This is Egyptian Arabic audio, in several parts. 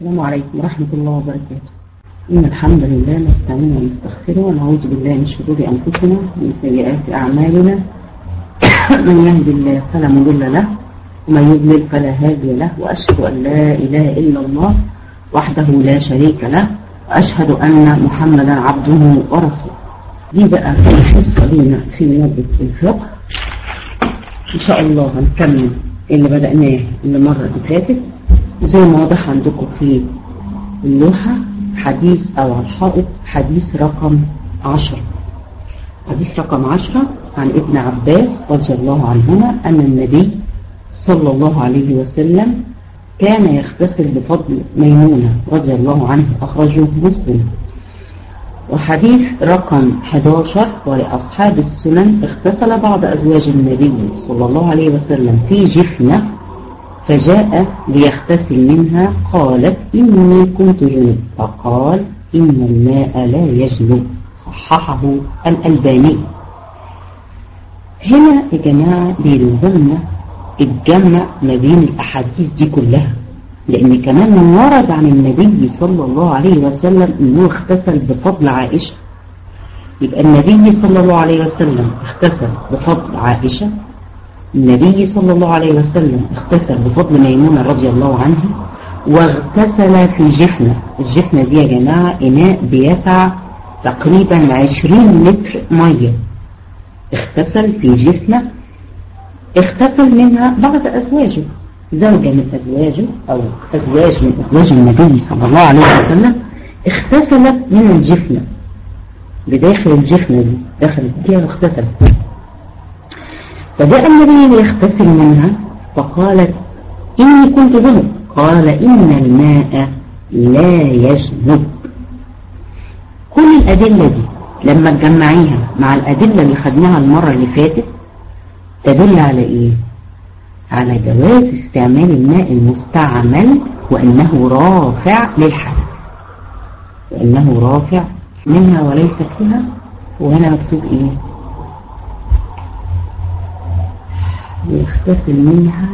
السلام عليكم ورحمة الله وبركاته إن الحمد لله نستعين ونستغفره ونعوذ بالله من شرور أنفسنا ومن سيئات أعمالنا من يهد الله فلا مضل له ومن يضلل فلا هادي له وأشهد أن لا إله إلا الله وحده لا شريك له وأشهد أن محمدا عبده ورسوله دي بقى في حصة لينا في مادة الفقه إن شاء الله هنكمل اللي بدأناه المرة اللي فاتت زي ما واضح عندكم في اللوحة حديث أو على الحائط حديث رقم عشرة حديث رقم عشرة عن ابن عباس رضي الله عنهما أن النبي صلى الله عليه وسلم كان يغتسل بفضل ميمونة رضي الله عنه أخرجه مسلم وحديث رقم 11 ولأصحاب السنن اغتسل بعض أزواج النبي صلى الله عليه وسلم في جفنة فجاء ليغتسل منها قالت إني كنت جنب فقال إن الماء لا يجنب صححه الألباني هنا يا جماعة بيلزمنا الجمع ما بين الأحاديث دي كلها لأن كمان من ورد عن النبي صلى الله عليه وسلم أنه اغتسل بفضل عائشة يبقى النبي صلى الله عليه وسلم اغتسل بفضل عائشة النبي صلى الله عليه وسلم اغتسل بفضل ميمونة رضي الله عنها واغتسل في جفنة الجفنة دي يا جماعة إناء بيسع تقريبا 20 لتر مية اغتسل في جفنة اغتسل منها بعض أزواجه زوجة من أزواجه أو أزواج من أزواج النبي صلى الله عليه وسلم اغتسلت من الجفنة بداخل الجفنة دي دخلت فيها واغتسلت فجاء النبي ليغتسل منها فقالت إني كنت جنب قال إن الماء لا يجنب كل الأدلة دي لما تجمعيها مع الأدلة اللي خدناها المرة اللي فاتت تدل على إيه؟ على جواز استعمال الماء المستعمل وأنه رافع للحدث وأنه رافع منها وليس فيها وهنا مكتوب إيه؟ يغتسل منها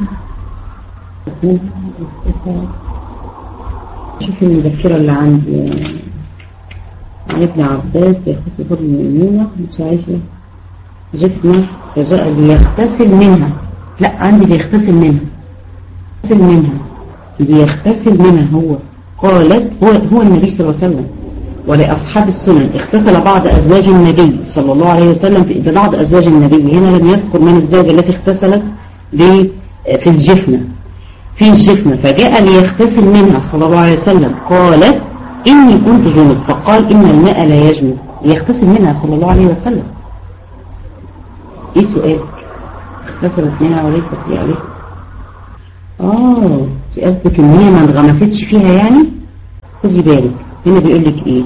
شوف المذكرة اللي عندي عن ابن عباس بيغتسل فضل المؤمنة مش عايزة جفنة فجاء ليغتسل منها لا عندي بيغتسل منها يغتسل منها بيغتسل منها هو قالت هو, هو النبي صلى الله عليه وسلم ولأصحاب السنن اغتسل بعض أزواج النبي صلى الله عليه وسلم في بعض أزواج النبي هنا لم يذكر من الزوجة التي اغتسلت في الجفنة في الجفنة فجاء ليغتسل منها صلى الله عليه وسلم قالت إني كنت جنب فقال إن الماء لا يجنب ليغتسل منها صلى الله عليه وسلم إيه سؤال اغتسلت منها وليست في عليك آه قصدك إن هي ما انغمستش فيها يعني خدي بالك هنا بيقول لك ايه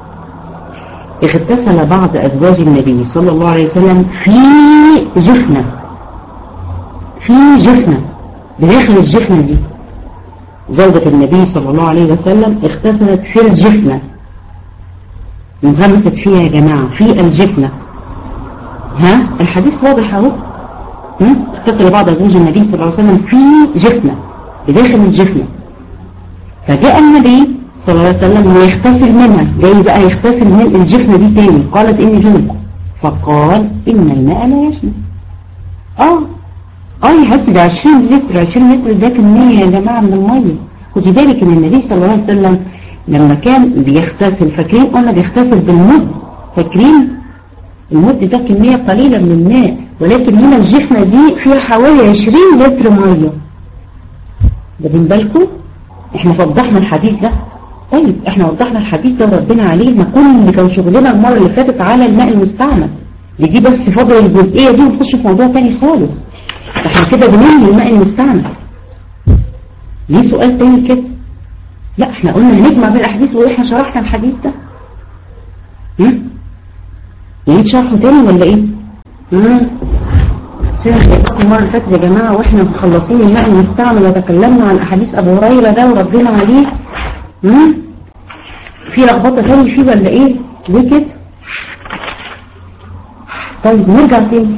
اغتسل بعض ازواج النبي صلى الله عليه وسلم في جفنة في جفنة بداخل الجفنة دي زوجة النبي صلى الله عليه وسلم اغتسلت في الجفنة انغمست فيها يا جماعة في الجفنة ها الحديث واضح اهو اغتسل بعض ازواج النبي صلى الله عليه وسلم في جفنة بداخل الجفنة فجاء النبي صلى الله عليه وسلم ويغتسل منها جاي بقى يغتسل من الجفنة دي تاني قالت إني جنب فقال إن الماء لا يشنب آه آه يا حبيبتي ده 20 لتر 20 لتر ده كمية يا جماعة من المية خدي بالك إن النبي صلى الله عليه وسلم لما كان بيغتسل فاكرين قلنا بيغتسل بالمد فاكرين المد ده كمية قليلة من الماء ولكن هنا الجفنة دي فيها حوالي 20 لتر مية واخدين بالكم احنا فضحنا الحديث ده طيب احنا وضحنا الحديث ده وردنا عليه ما كل اللي كان شغلنا المرة اللي فاتت على الماء المستعمل دي بس فضل الجزئية دي ونخش في موضوع تاني خالص احنا كده بننهي الماء المستعمل ليه سؤال تاني كده لا احنا قلنا هنجمع بين الاحاديث واحنا شرحنا الحديث ده هم نريد شرحه تاني ولا ايه هم سنة المرة اللي فاتت يا جماعة واحنا مخلصين الماء المستعمل وتكلمنا عن احاديث ابو هريرة ده وردنا عليه مم؟ في لخبطة تاني فيه ولا ايه ليه كده طيب نرجع تاني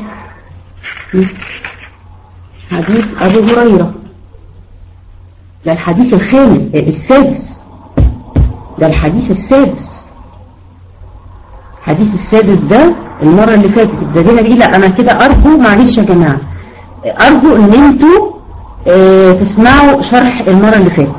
حديث ابو هريرة ده الحديث الخامس السادس ده الحديث السادس الحديث السادس ده المرة اللي فاتت ابتدينا بيه لا انا كده ارجو معلش يا جماعة ارجو ان انتوا اه تسمعوا شرح المرة اللي فاتت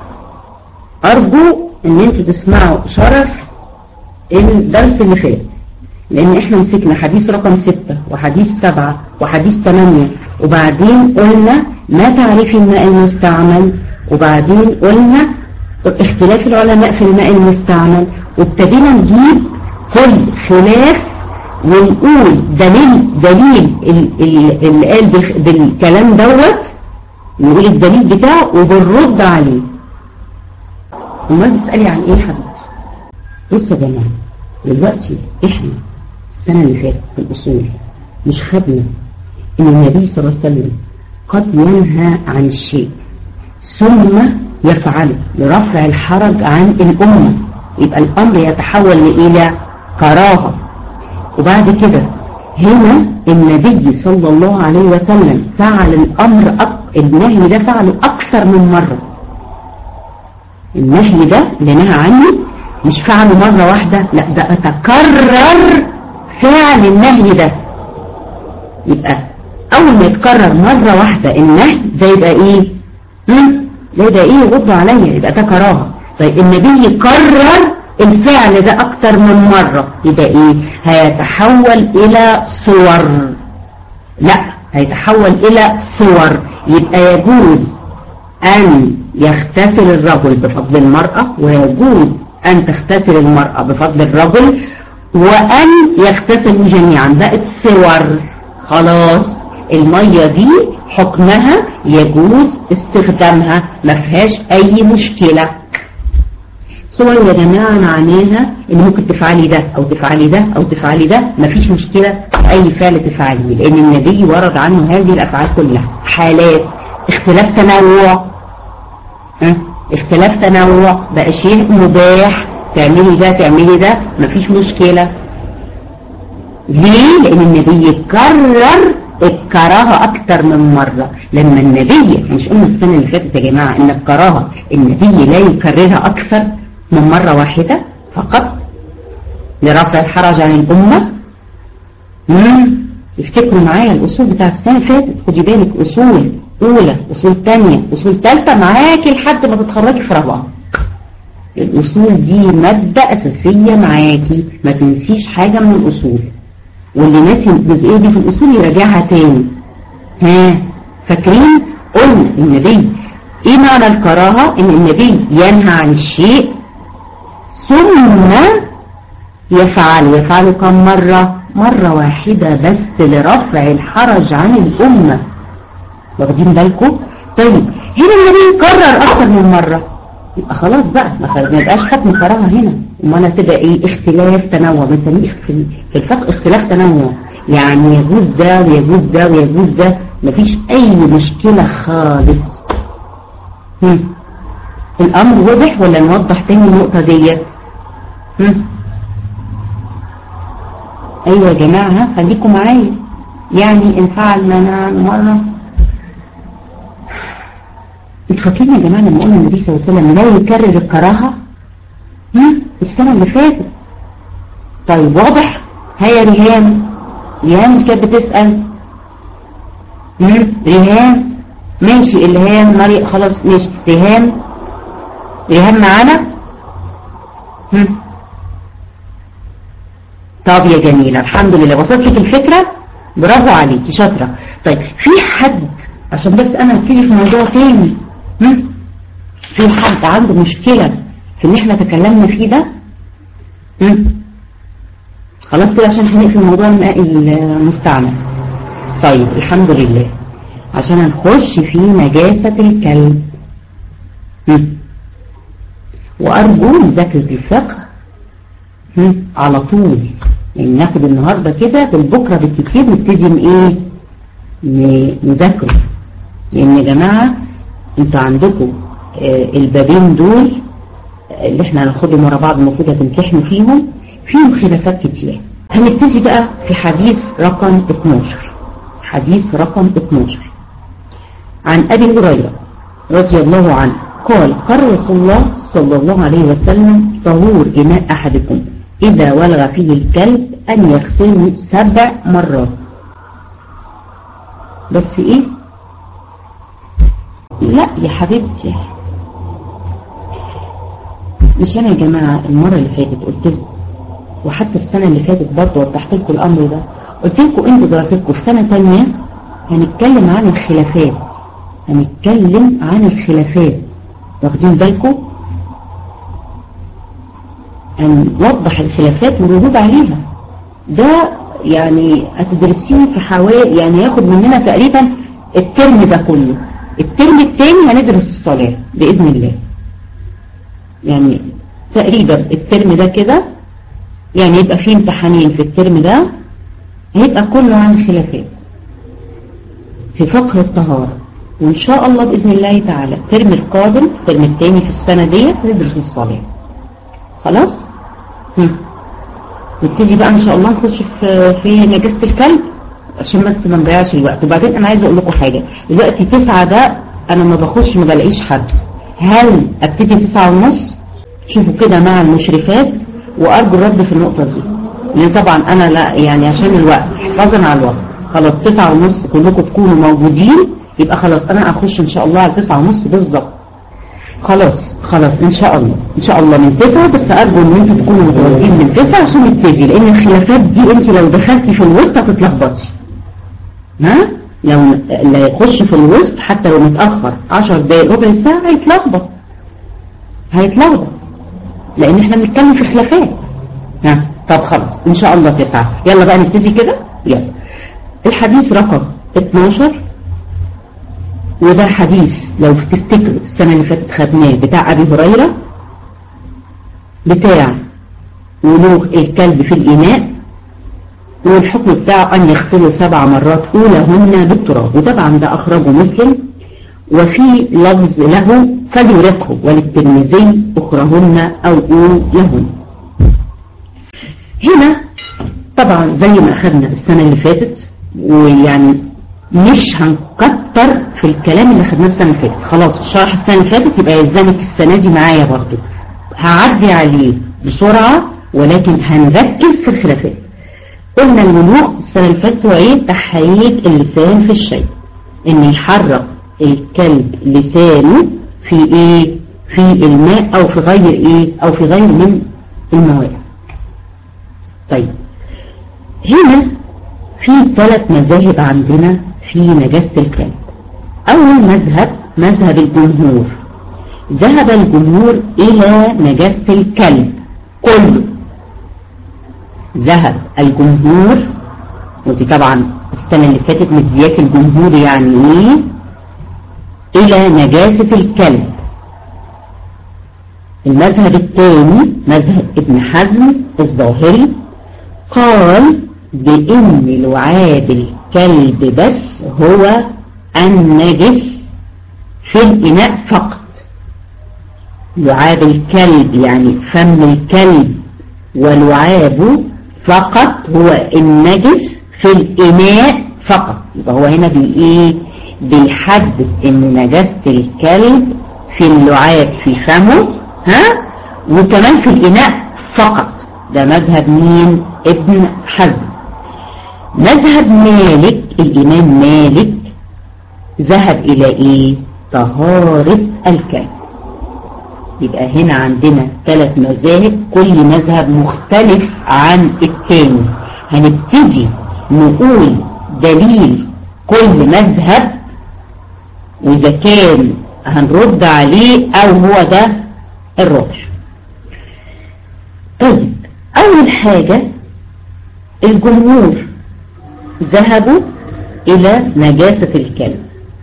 ارجو ان انتوا تسمعوا شرح الدرس اللي فات لان احنا مسكنا حديث رقم ستة وحديث سبعة وحديث تمانية وبعدين قلنا ما تعريف الماء المستعمل وبعدين قلنا اختلاف العلماء في الماء المستعمل وابتدينا نجيب كل خلاف ونقول دليل دليل اللي قال بالكلام دوت نقول الدليل بتاعه وبنرد عليه امال بتسألي عن ايه حبيبتي بص يا جماعة دلوقتي احنا السنة اللي فاتت في الأصول مش خدنا ان النبي صلى الله عليه وسلم قد ينهى عن الشيء ثم يفعله لرفع الحرج عن الأمة يبقى الأمر يتحول إلى كراهة وبعد كده هنا النبي صلى الله عليه وسلم فعل الأمر أك... النهي ده فعله أكثر من مرة النهي ده اللي نهى عنه مش فعله مرة واحدة لا ده تكرر فعل النهي ده يبقى أول ما يتكرر مرة واحدة النهي ده يبقى إيه؟ ده يبقى إيه يغض عليا يبقى ده كراهة طيب النبي يكرر الفعل ده أكتر من مرة يبقى إيه؟ هيتحول إلى صور لا هيتحول إلى صور يبقى يجوز أن يغتسل الرجل بفضل المرأة ويجوز أن تغتسل المرأة بفضل الرجل وأن يغتسلوا جميعا بقت صور خلاص المية دي حكمها يجوز استخدامها ما فيهاش أي مشكلة صور يا جماعة معناها ان ممكن تفعلي ده او تفعلي ده او تفعلي ده مفيش مشكلة في اي فعل تفعليه لان النبي ورد عنه هذه الافعال كلها حالات اختلاف تنوع اه؟ اختلاف تنوع بقى شيء مباح تعملي ده تعملي ده مفيش مشكلة ليه لان النبي كرر الكراهة اكتر من مرة لما النبي مش قلنا السنة اللي فاتت يا جماعة ان الكراهة النبي لا يكررها اكثر من مرة واحدة فقط لرفع الحرج عن الامة مم. افتكروا معايا الاصول بتاع السنة اللي فاتت خدي بالك اصول اولى اصول تانية اصول تالتة معاكي لحد ما تتخرجي في رابعة الاصول دي مادة اساسية معاكي ما تنسيش حاجة من الاصول واللي ناسي الجزئية دي في الأصول يراجعها تاني ها فاكرين قلنا النبي ايه معنى الكراهة ان النبي ينهى عن الشيء ثم يفعل يفعل كم مرة مرة واحدة بس لرفع الحرج عن الأمة واخدين بالكم طيب هنا النبي يكرر أكتر من مرة يبقى خلاص بقى ما يبقاش ختم كراهه هنا امال تبقى ايه اختلاف تنوع بنسميه في الفقه اختلاف تنوع يعني يجوز ده ويجوز ده ويجوز ده مفيش اي مشكله خالص هم. الامر واضح ولا نوضح تاني النقطه ديت ايوه يا جماعه خليكم معايا يعني ان فعلنا مره انتوا فاكرين يا جماعة لما قلنا النبي صلى الله عليه وسلم لا يكرر الكراهة هم؟ السنة اللي فاتت طيب واضح هيا ريهام ريهام مش كانت بتسأل هم؟ ريهام ماشي الهام مريم خلاص ماشي ريهام ريهام معانا هم؟ طب يا جميلة الحمد لله وصلت لك الفكرة برافو عليكي شاطرة طيب في حد عشان بس انا هبتدي في موضوع تاني في حد عنده مشكلة في اللي احنا تكلمنا فيه ده خلاص كده عشان هنقفل موضوع الماء المستعمل طيب الحمد لله عشان هنخش في نجاسة الكلب وأرجو مذاكرة الفقه على طول يعني ناخد النهاردة كده بالبكرة بالكتير نبتدي ايه نذاكره لان يا جماعة انتوا عندكم البابين دول اللي احنا هناخدهم ورا بعض المفروض هتمتحنوا فيهم فيهم خلافات كتير هنبتدي بقى في حديث رقم 12 حديث رقم 12 عن ابي هريره رضي الله عنه قال قال رسول الله صلى الله عليه وسلم طهور إناء أحدكم إذا ولغ فيه الكلب أن يغسله سبع مرات بس إيه لا يا حبيبتي مش أنا يا جماعة المرة اللي فاتت قلت لكم وحتى السنة اللي فاتت برضه وضحت لكم الأمر ده قلت لكم أنتوا دراستكم في سنة تانية هنتكلم عن الخلافات هنتكلم عن الخلافات واخدين بالكم هنوضح الخلافات والردود عليها ده يعني هتدرسيه في حوالي يعني ياخد مننا تقريبا الترم ده كله الترم الثاني هندرس الصلاة بإذن الله يعني تقريبا الترم ده كده يعني يبقى فيه امتحانين في الترم ده هيبقى كله عن الخلافات في فقه الطهارة وإن شاء الله بإذن الله تعالى الترم القادم الترم الثاني في السنة ديت ندرس الصلاة خلاص؟ هم. نبتدي بقى إن شاء الله نخش في في نجاسة الكلب عشان بس ما نضيعش الوقت وبعدين أنا عايزة أقول لكم حاجة دلوقتي تسعة ده أنا ما بخش ما بلاقيش حد هل أبتدي تسعة ونص؟ شوفوا كده مع المشرفات وأرجو الرد في النقطة دي لأن طبعا أنا لا يعني عشان الوقت حفاظا على الوقت خلاص تسعة ونص كلكم تكونوا موجودين يبقى خلاص أنا أخش إن شاء الله على تسعة ونص بالظبط خلاص خلاص إن شاء الله إن شاء الله من تسعة بس أرجو إن أنتوا تكونوا متواجدين من تسعة عشان نبتدي لأن الخلافات دي أنت لو دخلتي في الوسط هتتلخبطي ها لو اللي يخش في الوسط حتى لو متأخر 10 دقايق ربع ساعة هيتلخبط هيتلخبط لأن احنا بنتكلم في خلافات ها طب خلاص إن شاء الله تسعة يلا بقى نبتدي كده يلا الحديث رقم 12 وده حديث لو تفتكروا السنة اللي فاتت خدناه بتاع أبي هريرة بتاع ولوغ الكلب في الإناء والحكم بتاعه أن يغسله سبع مرات أولهن بالتراب وطبعا ده أخرجه مسلم وفي لفظ له فليرقه وللترمذي أخرهن أو أولهن هنا طبعا زي ما أخذنا السنة اللي فاتت ويعني مش هنكتر في الكلام اللي خدناه السنة اللي فاتت خلاص الشرح السنة اللي فاتت يبقى يلزمك السنة دي معايا برضو هعدي عليه بسرعة ولكن هنركز في الخلافات قلنا الولوغ السنة اللي فاتت هو ايه تحريك اللسان في الشيء ان يحرك الكلب لسانه في ايه في الماء او في غير ايه او في غير من المواد طيب هنا في ثلاث مذاهب عندنا في نجاسة الكلب أول مذهب مذهب الجمهور ذهب الجمهور إلى نجاسة الكلب كله ذهب الجمهور ودي طبعا السنة اللي فاتت مدياك الجمهور يعني ايه إلى نجاسة الكلب المذهب الثاني مذهب ابن حزم الظاهري قال بإن لعاب الكلب بس هو النجس في الإناء فقط لعاب الكلب يعني فم الكلب ولعابه فقط هو النجس في الإناء فقط يبقى هو هنا بإيه بيحدد إن نجاسة الكلب في اللعاب في فمه ها وكمان في الإناء فقط ده مذهب مين ابن حزم مذهب مالك الإمام مالك ذهب إلى إيه طهارة الكلب يبقى هنا عندنا ثلاث مذاهب كل مذهب مختلف عن التاني هنبتدي نقول دليل كل مذهب وإذا كان هنرد عليه أو هو ده الراجح طيب أول حاجة الجمهور ذهبوا إلى نجاسة الكلب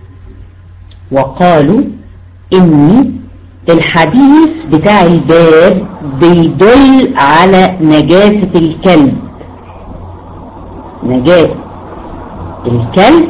وقالوا إن الحديث بتاع الباب بيدل على نجاسة الكلب نجاسة الكلب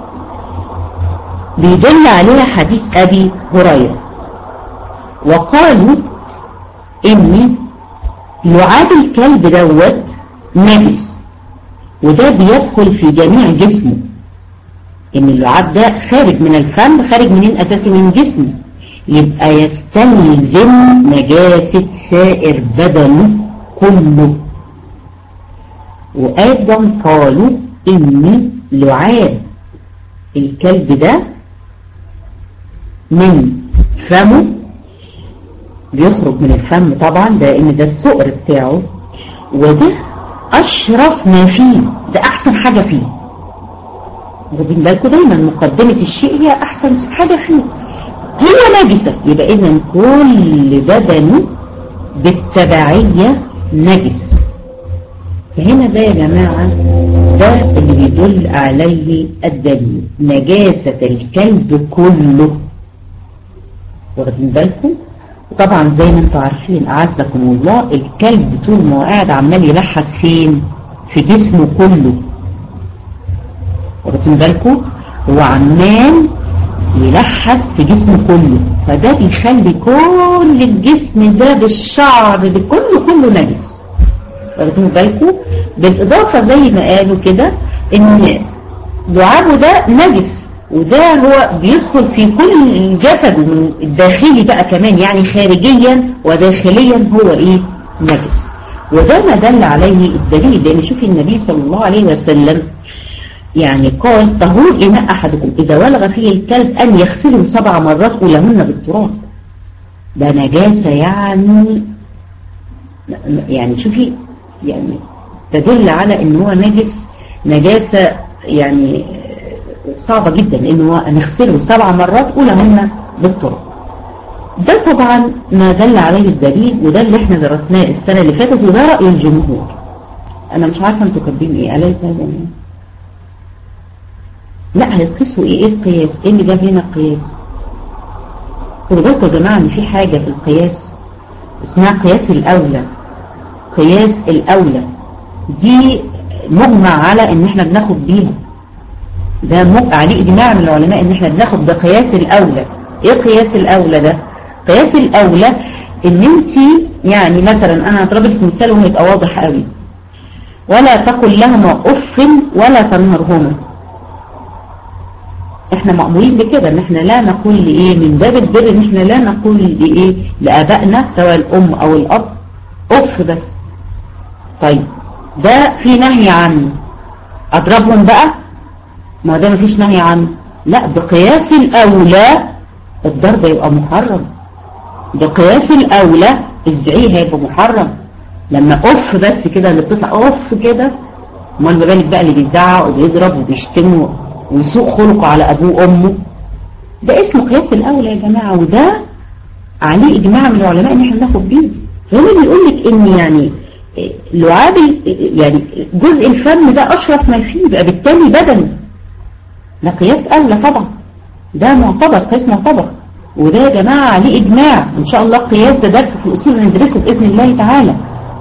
بيدل عليها حديث أبي هريرة وقالوا إن لعاب الكلب دوت نجس وده بيدخل في جميع جسمه ان اللعاب ده خارج من الفم خارج منين اساسي من جسمه يبقى يستلزم نجاسة سائر بدنه كله وأيضا قالوا إن لعاب الكلب ده من فمه بيخرج من الفم طبعا لأن ده السؤر بتاعه وده أشرف ما فيه ده أحسن حاجة فيه واخدين بالكم دايما مقدمة الشيء هي أحسن حاجة فيه هي نجسة يبقى إذا كل بدنه بالتبعية نجس فهنا ده يا جماعة ده اللي بيدل عليه الدليل نجاسة الكلب كله واخدين بالكم وطبعا زي ما انتم عارفين أعزكم الله الكلب طول ما هو قاعد عمال يلحس فين في جسمه كله واخدين بالكم هو عمال يلحس في جسمه كله فده بيخلي كل الجسم ده بالشعر بكله كله نجس واخدين بالكم بالإضافة زي ما قالوا كده إن لعابه ده نجس وده هو بيدخل في كل الجسد من الداخلي بقى كمان يعني خارجيا وداخليا هو ايه نجس وده ما دل عليه الدليل لان شوفي النبي صلى الله عليه وسلم يعني قال طهور إناء أحدكم إذا ولغ فيه الكلب أن يغسله سبع مرات ولهن بالتراب ده نجاسة يعني يعني شوفي يعني تدل على ان هو نجس نجاسة يعني صعبة جدا ان هو نغسله سبع مرات ولهن بالتراب ده طبعا ما دل عليه الدليل وده اللي احنا درسناه السنة اللي فاتت وده رأي الجمهور انا مش عارفة انتوا كاتبين ايه أليس هذا يعني لا هيقيسوا ايه ايه القياس ايه اللي جاب هنا القياس خدوا بالكم يا جماعة ان في حاجة في القياس اسمها قياس الاولى قياس الاولى دي مجمع على ان احنا بناخد بيها ده مجمع عليه اجماع من العلماء ان احنا بناخد بقياس الاولى ايه قياس الاولى ده قياس الاولى ان انت يعني مثلا انا هضرب لك مثال وهيبقى واضح قوي ولا تقل لهما اف ولا تنهرهما احنا مأمورين بكده ان احنا لا نقول لايه من باب البر ان احنا لا نقول لايه لابائنا سواء الام او الاب اف بس طيب ده في نهي عنه اضربهم بقى ما ده مفيش نهي عنه لا بقياس الاولى الضرب يبقى محرم بقياس الاولى الزعيق هيبقى محرم لما اف بس كده اللي بتطلع اف كده امال ما بالك بقى اللي بيزعق وبيضرب وبيشتم ويسوء خلقه على ابوه وامه ده اسمه قياس الاولى يا جماعه وده عليه اجماع من العلماء ان احنا ناخد بيه فهنا بيقول لك ان يعني لعاب يعني جزء الفم ده اشرف ما فيه يبقى بالتالي بدني ده قياس اولى طبعا ده معتبر قياس معتبر وده يا جماعه عليه اجماع ان شاء الله القياس ده درس في الاصول هندرسه باذن الله تعالى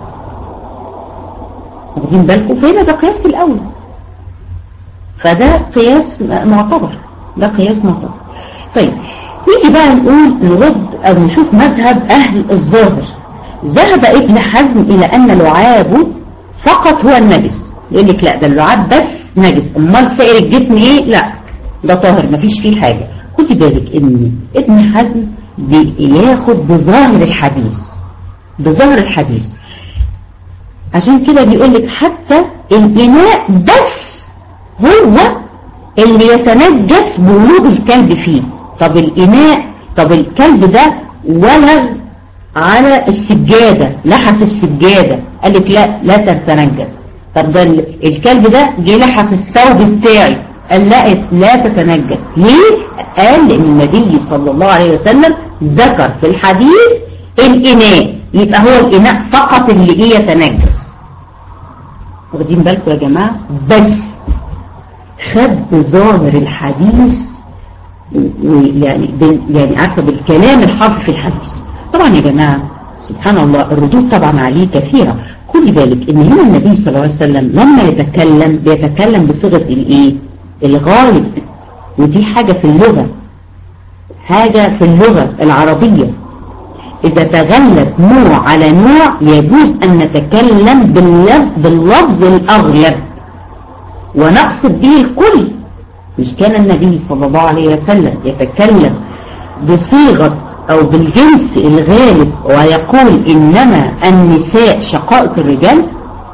واخدين بالكم فهنا ده قياس في الاول فده قياس معتبر ده قياس معتبر طيب نيجي بقى نقول نرد او نشوف مذهب اهل الظاهر ذهب ابن حزم الى ان لعابه فقط هو النجس يقول لك لا ده اللعاب بس نجس امال سائر الجسم ايه لا ده طاهر مفيش فيه حاجة خدي بالك ان ابن حزم بياخد بظاهر الحديث بظاهر الحديث عشان كده بيقول لك حتى الإناء بس هو اللي يتنجس بولوغ الكلب فيه طب الإناء طب الكلب ده ولغ على السجادة لحس السجادة قال لك لا لا تتنجس طب ده الكلب ده جه لحس الثوب بتاعي قال لا لا تتنجس ليه؟ قال لأن النبي صلى الله عليه وسلم ذكر في الحديث الإناء يبقى هو الإناء فقط اللي إيه يتنجس واخدين بالكم يا جماعة بس خد بظاهر الحديث ويعني يعني عارفة بالكلام الحرف في الحديث طبعا يا جماعة سبحان الله الردود طبعا عليه كثيرة خدي بالك ان هنا النبي صلى الله عليه وسلم لما يتكلم بيتكلم بصيغة الايه الغالب ودي حاجة في اللغة حاجة في اللغة العربية إذا تغلب نوع على نوع يجوز أن نتكلم باللفظ الأغلب ونقصد به الكل مش كان النبي صلى الله عليه وسلم يتكلم بصيغة او بالجنس الغالب ويقول انما النساء شقائق الرجال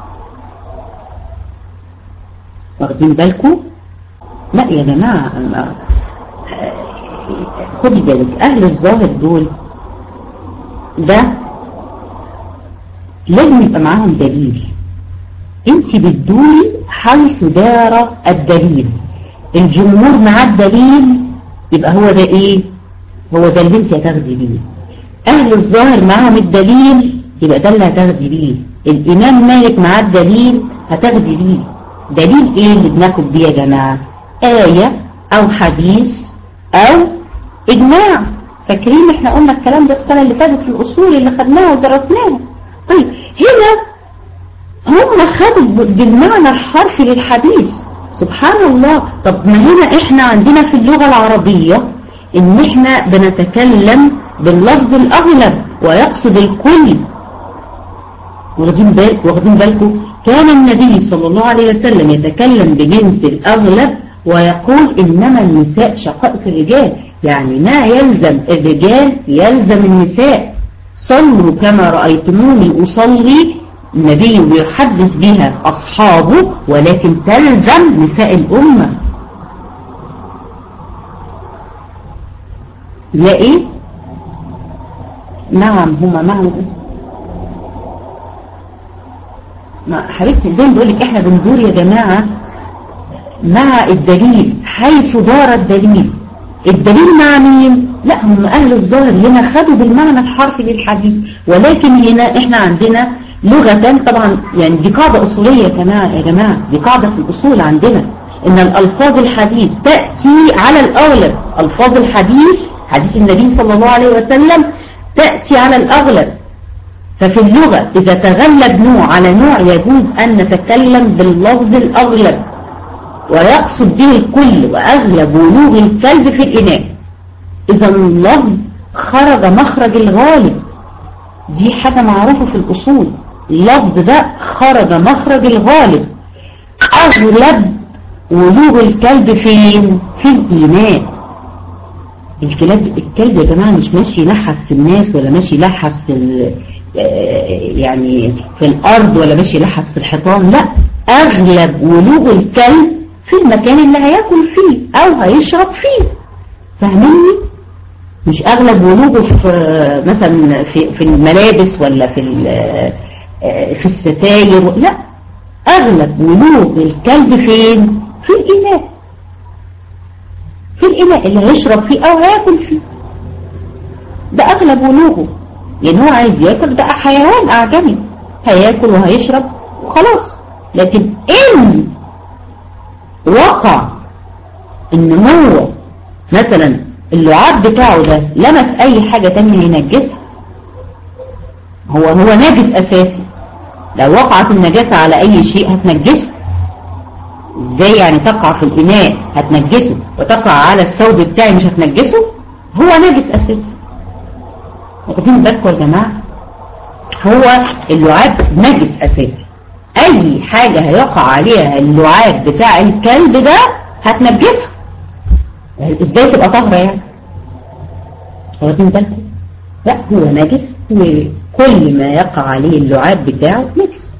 واخدين بالكم لا يا جماعة خدي بالك اهل الظاهر دول ده لازم يبقى معاهم دليل انت بتدوري حيث دار الدليل الجمهور مع الدليل يبقى هو ده ايه هو ده اللي انت هتاخدي بيه اهل الظاهر معاهم الدليل يبقى ده اللي هتاخدي بيه الامام مالك معاه الدليل هتاخدي بيه دليل ايه اللي بناخد بيه يا جماعه آية او حديث او اجماع فاكرين احنا قلنا الكلام ده السنه اللي فاتت في الاصول اللي خدناها ودرسناها طيب هنا هم خدوا بالمعنى الحرفي للحديث سبحان الله طب ما هنا احنا عندنا في اللغة العربية ان احنا بنتكلم باللفظ الاغلب ويقصد الكل واخدين بالك واخدين بالكم كان النبي صلى الله عليه وسلم يتكلم بجنس الاغلب ويقول انما النساء شقائق الرجال يعني ما يلزم الرجال يلزم النساء صلوا كما رأيتموني أصلي النبي يحدث بها أصحابه ولكن تلزم نساء الأمة لا إيه نعم هما معهم ما حبيبتي زي ما بقول لك احنا بندور يا جماعة مع الدليل حيث دار الدليل الدليل مع مين لا هم اهل الظاهر هنا خدوا بالمعنى الحرفي للحديث ولكن هنا احنا عندنا لغة طبعا يعني دي قاعدة أصولية كمان يا جماعة دي قاعدة في الأصول عندنا إن الألفاظ الحديث تأتي على الأغلب ألفاظ الحديث حديث النبي صلى الله عليه وسلم تأتي على الأغلب ففي اللغة إذا تغلب نوع على نوع يجوز أن نتكلم باللفظ الأغلب ويقصد به الكل وأغلب ولوغ الكلب في الإناء إذا اللفظ خرج مخرج الغالب دي حاجة معروفة في الأصول اللفظ ده خرج مخرج الغالب أغلب ولوغ الكلب فين؟ في الإيمان الكلاب الكلب يا جماعة مش ماشي يلحس في الناس ولا ماشي يلحس في يعني في الأرض ولا ماشي يلحس في الحيطان لا أغلب ولوغ الكلب في المكان اللي هياكل فيه أو هيشرب فيه فاهميني؟ مش أغلب ولوغه في مثلا في, في الملابس ولا في في الستاير لا أغلب ولوغ الكلب فين؟ في الإناء في الإناء اللي هيشرب فيه أو هياكل فيه ده أغلب ولوغه يعني هو عايز ياكل ده حيوان أعجمي هياكل وهيشرب وخلاص لكن إن وقع إن هو مثلا اللعاب بتاعه ده لمس أي حاجة تانية ينجسها هو هو نجس أساسي لو وقعت النجاسة على أي شيء هتنجسه ازاي يعني تقع في الإناء هتنجسه وتقع على الثوب بتاعي مش هتنجسه هو نجس أساسي واخدين بالكم يا جماعة هو اللعاب نجس أساسي أي حاجة هيقع عليها اللعاب بتاع الكلب ده هتنجسه ازاي تبقى طاهرة يعني واخدين بالكم لا هو نجس وكل ما يقع عليه اللعاب بتاعه نجس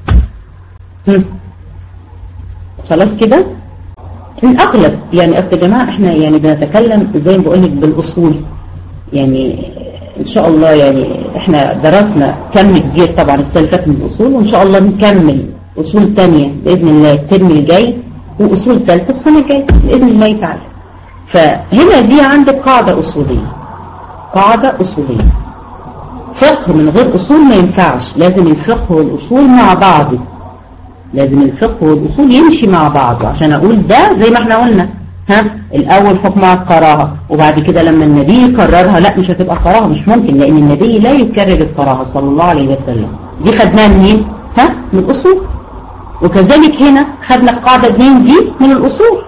خلاص كده الأغلب يعني أصل يا جماعة احنا يعني بنتكلم زي ما بقول لك بالأصول يعني إن شاء الله يعني احنا درسنا كم كبير طبعا السنة اللي فاتت من الأصول وإن شاء الله نكمل أصول تانية بإذن الله الترم الجاي وأصول ثالثة السنة الجاية بإذن الله تعالى فهنا دي عندك قاعدة أصولية قاعدة أصولية فقه من غير أصول ما ينفعش لازم الفقه والأصول مع بعض لازم الفقه والأصول يمشي مع بعض عشان أقول ده زي ما احنا قلنا ها الأول حكم على الكراهة وبعد كده لما النبي يكررها لا مش هتبقى كراهة مش ممكن لأن النبي لا يكرر الكراهة صلى الله عليه وسلم دي خدناها منين؟ ها من الأصول وكذلك هنا خدنا القاعدة اتنين دي من الأصول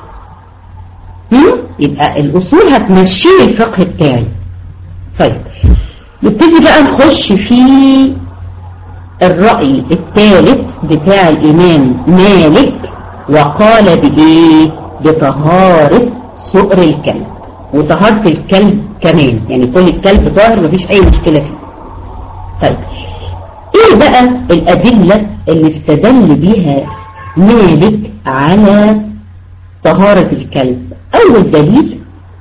يبقى الأصول هتمشي الفقه بتاعي طيب نبتدي بقى نخش في الرأي الثالث بتاع الإمام مالك وقال بإيه بطهارة سؤر الكلب وطهارة الكلب كمان يعني كل الكلب طاهر مفيش أي مشكلة فيه طيب ايه بقى الأدلة اللي استدل بيها مالك على طهارة الكلب أول دليل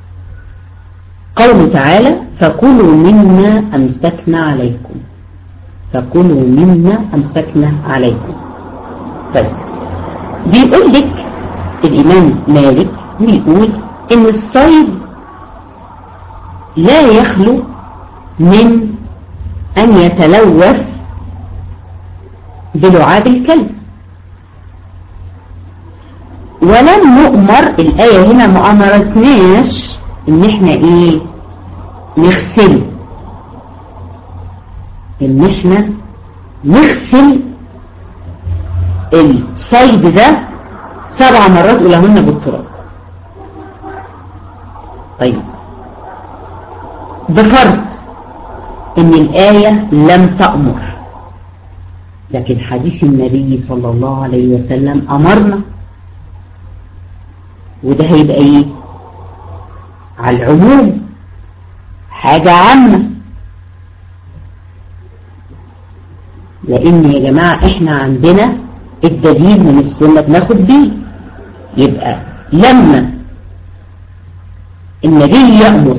قوله تعالى فكلوا مما أمسكنا عليكم فكلوا مما أمسكنا عليكم طيب بيقول لك الإمام مالك بيقول إن الصيد لا يخلو من أن يتلوث بلعاب الكلب ولم نؤمر الآية هنا ما أمرتناش إن إحنا إيه نغسله إن إحنا نغسل الصيد ده سبع مرات ولهن بالتراب طيب بفرض ان الآية لم تأمر لكن حديث النبي صلى الله عليه وسلم أمرنا وده هيبقى ايه على العموم حاجة عامة لان يا جماعة احنا عندنا الدليل من السنة بناخد بيه يبقى لما النبي يأمر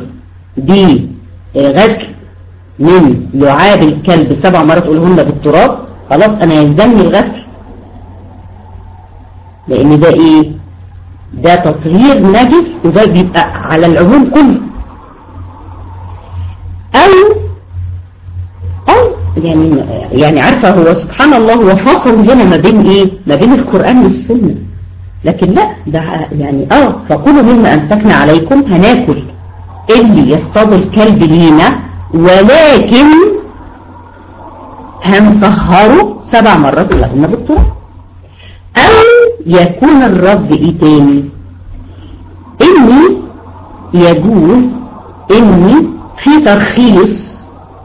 بغسل من لعاب الكلب سبع مرات قولهن بالتراب خلاص انا يلزمني الغسل لان ده ايه ده تطهير نجس وده بيبقى على العموم كله او او يعني يعني عارفه هو سبحان الله هو فصل هنا ما بين ايه ما بين القران والسنه لكن لا ده يعني اه فكلوا مما امسكنا عليكم هناكل اللي يصطاد الكلب لينا ولكن هنطهره سبع مرات لهن بالتراب او يكون الرد ايه تاني اني يجوز اني في ترخيص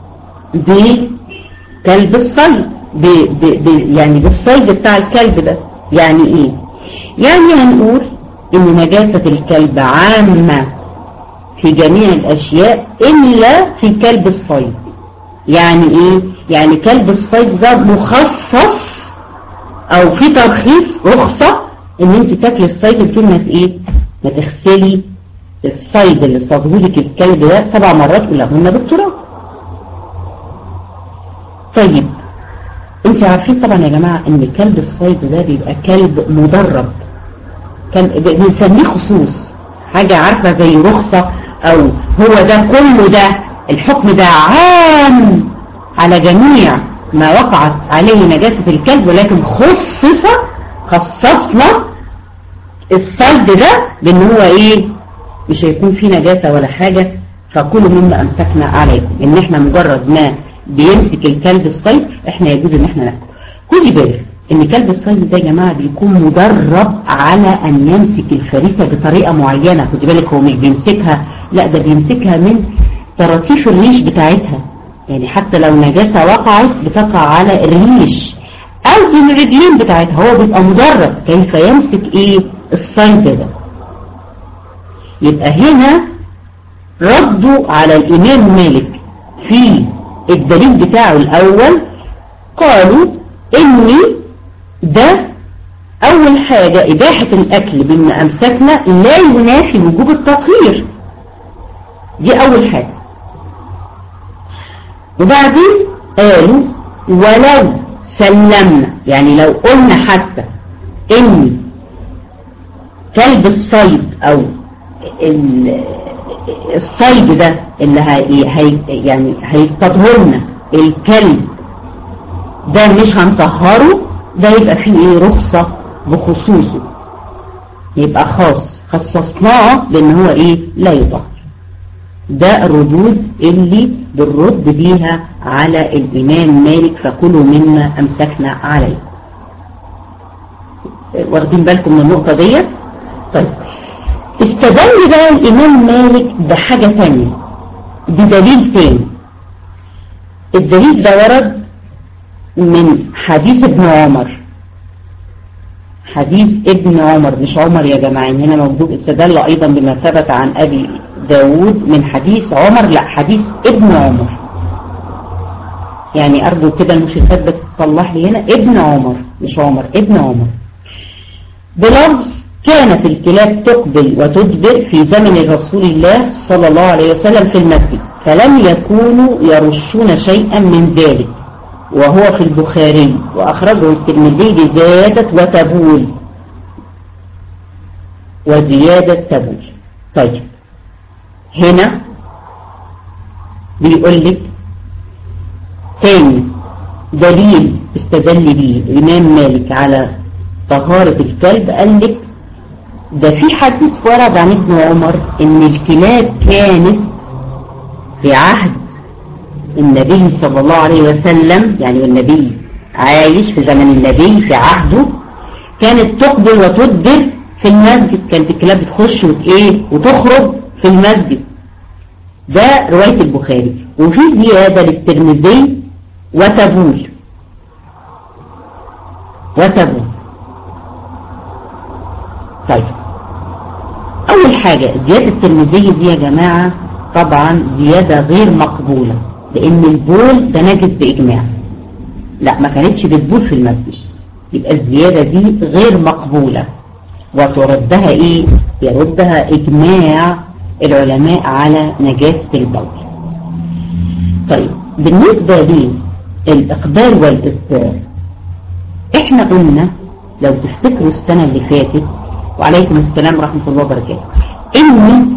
بكلب الصيد ب ب ب يعني بالصيد بتاع الكلب ده يعني ايه يعني هنقول ان نجاسة الكلب عامة في جميع الاشياء الا في كلب الصيد يعني ايه يعني كلب الصيد ده مخصص او في ترخيص رخصة ان انت تاكلي الصيد بدون ما ايه ما تغسلي الصيد اللي صادهولك الكلب ده سبع مرات ولهن بالتراب طيب انت عارفين طبعا يا جماعة ان كلب الصيد ده بيبقى كلب مدرب كان بنسميه خصوص حاجة عارفة زي رخصة او هو ده كله ده الحكم ده عام على جميع ما وقعت عليه نجاسة الكلب ولكن خصص خصصنا الصيد ده بان هو ايه مش هيكون فيه نجاسة ولا حاجة فكلوا مما امسكنا عليكم ان احنا مجرد ما بيمسك الكلب الصيد احنا يجوز ان احنا ناكله خدي بالك ان كلب الصيد ده يا جماعة بيكون مدرب على ان يمسك الفريسة بطريقة معينة خدي بالك هو مش بيمسكها لا ده بيمسكها من طراطيف الريش بتاعتها يعني حتى لو نجاسة وقعت بتقع على الريش او من الرجلين بتاعتها هو بيبقى مدرب كيف يمسك ايه الصيد ده يبقى هنا ردوا على الامام مالك في الدليل بتاعه الاول قالوا اني ده اول حاجة اباحة الاكل بما امسكنا لا ينافي وجوب التطهير دي اول حاجة وبعدين قالوا ولو سلمنا يعني لو قلنا حتى ان كلب الصيد او الصيد ده اللي هي يعني هيستطهرنا الكلب ده مش هنطهره ده يبقى فيه ايه رخصة بخصوصه يبقى خاص خصصناه لان هو ايه لا يطهر ده الردود اللي بنرد بيها على الإمام مالك فكلوا مما أمسكنا عليه واخدين بالكم من النقطة دي طيب استدل بقى الإمام مالك بحاجة تانية بدليل تاني الدليل ده ورد من حديث ابن عمر حديث ابن عمر مش عمر يا جماعة هنا موجود استدل أيضا بما ثبت عن أبي داود من حديث عمر لا حديث ابن عمر يعني أرجو كده المشرفات بس تصلح لي هنا ابن عمر مش عمر ابن عمر بلفظ كانت الكلاب تقبل وتدبر في زمن رسول الله صلى الله عليه وسلم في المسجد فلم يكونوا يرشون شيئا من ذلك وهو في البخاري وأخرجه الترمذي بزيادة وتبول وزيادة تبول طيب هنا بيقول لك تاني دليل استدل به الإمام مالك على طهارة الكلب قال لك ده في حديث ورد عن ابن عمر ان الكلاب كانت في عهد النبي صلى الله عليه وسلم يعني والنبي عايش في زمن النبي في عهده كانت تقبل وتدبر في المسجد كانت الكلاب بتخش وتايه وتخرج في المسجد ده رواية البخاري وفي زيادة للترمذي وتبول وتبول طيب أول حاجة زيادة الترمذي دي يا جماعة طبعا زيادة غير مقبولة لأن البول ده نجس بإجماع لا ما كانتش بتبول في المسجد يبقى الزيادة دي غير مقبولة وتردها إيه؟ يردها إجماع العلماء على نجاسة البول طيب بالنسبة للإقبال والإبدال إحنا قلنا لو تفتكروا السنة اللي فاتت وعليكم السلام ورحمة الله وبركاته إن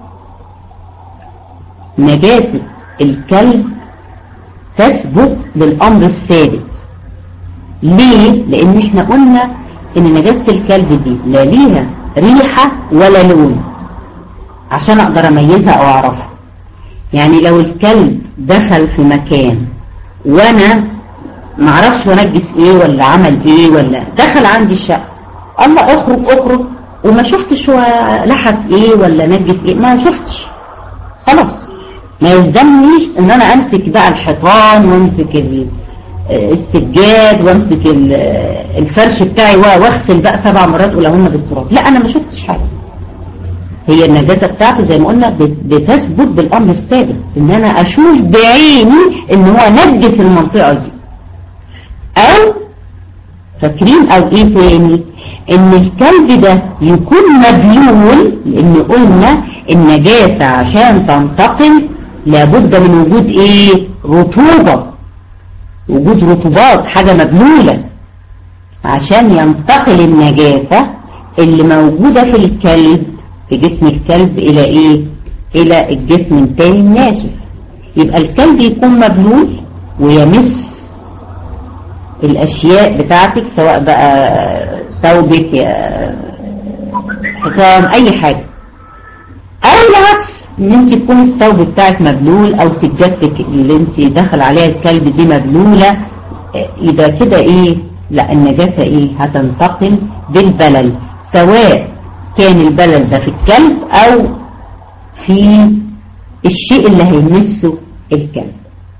نجاسة الكلب تثبت بالأمر الثابت ليه؟ لأن احنا قلنا إن نجاسة الكلب دي لا ليها ريحة ولا لون عشان أقدر أميزها أو أعرفها يعني لو الكلب دخل في مكان وأنا معرفش ونجس إيه ولا عمل إيه ولا دخل عندي الشقة الله اخرج اخرج وما شفتش هو لحف ايه ولا نجس ايه ما شفتش خلاص ما يلزمنيش ان انا امسك بقى الحيطان وامسك السجاد وامسك الفرش بتاعي واغسل بقى سبع مرات ولهن بالتراب لا انا ما شفتش حاجه هي النجاسه بتاعته زي ما قلنا بتثبت بالامر الثابت ان انا اشوف بعيني ان هو نجس المنطقه دي او فاكرين او ايه تاني ان الكلب ده يكون مبلول لان قلنا النجاسة عشان تنتقل لابد من وجود ايه رطوبة وجود رطوبات حاجة مبلولة عشان ينتقل النجاسة اللي موجودة في الكلب في جسم الكلب الى ايه الى الجسم التاني الناشف يبقى الكلب يكون مبلول ويمس الاشياء بتاعتك سواء بقى ثوبك يا حيطان اي حاجة او العكس ان انت تكون الثوب بتاعك مبلول او سجادتك اللي انت دخل عليها الكلب دي مبلولة يبقى كده ايه لا النجاسة ايه هتنتقل بالبلل سواء كان البلل ده في الكلب او في الشيء اللي هيمسه الكلب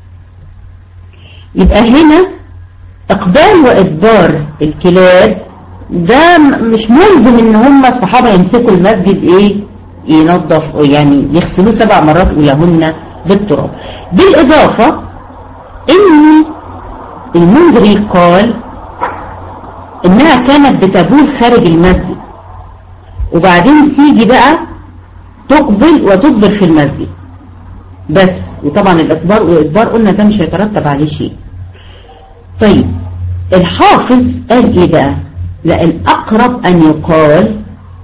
يبقى هنا اقبال وادبار الكلاب ده مش ملزم ان هم الصحابة يمسكوا المسجد ايه ينظف يعني يغسلوه سبع مرات ولهن بالتراب بالاضافة ان المنذري قال انها كانت بتبول خارج المسجد وبعدين تيجي بقى تقبل وتدبر في المسجد بس وطبعا الاقبار والادبار قلنا ده مش هيترتب عليه شيء طيب الحافظ قال ايه بقى لا الأقرب أن يقال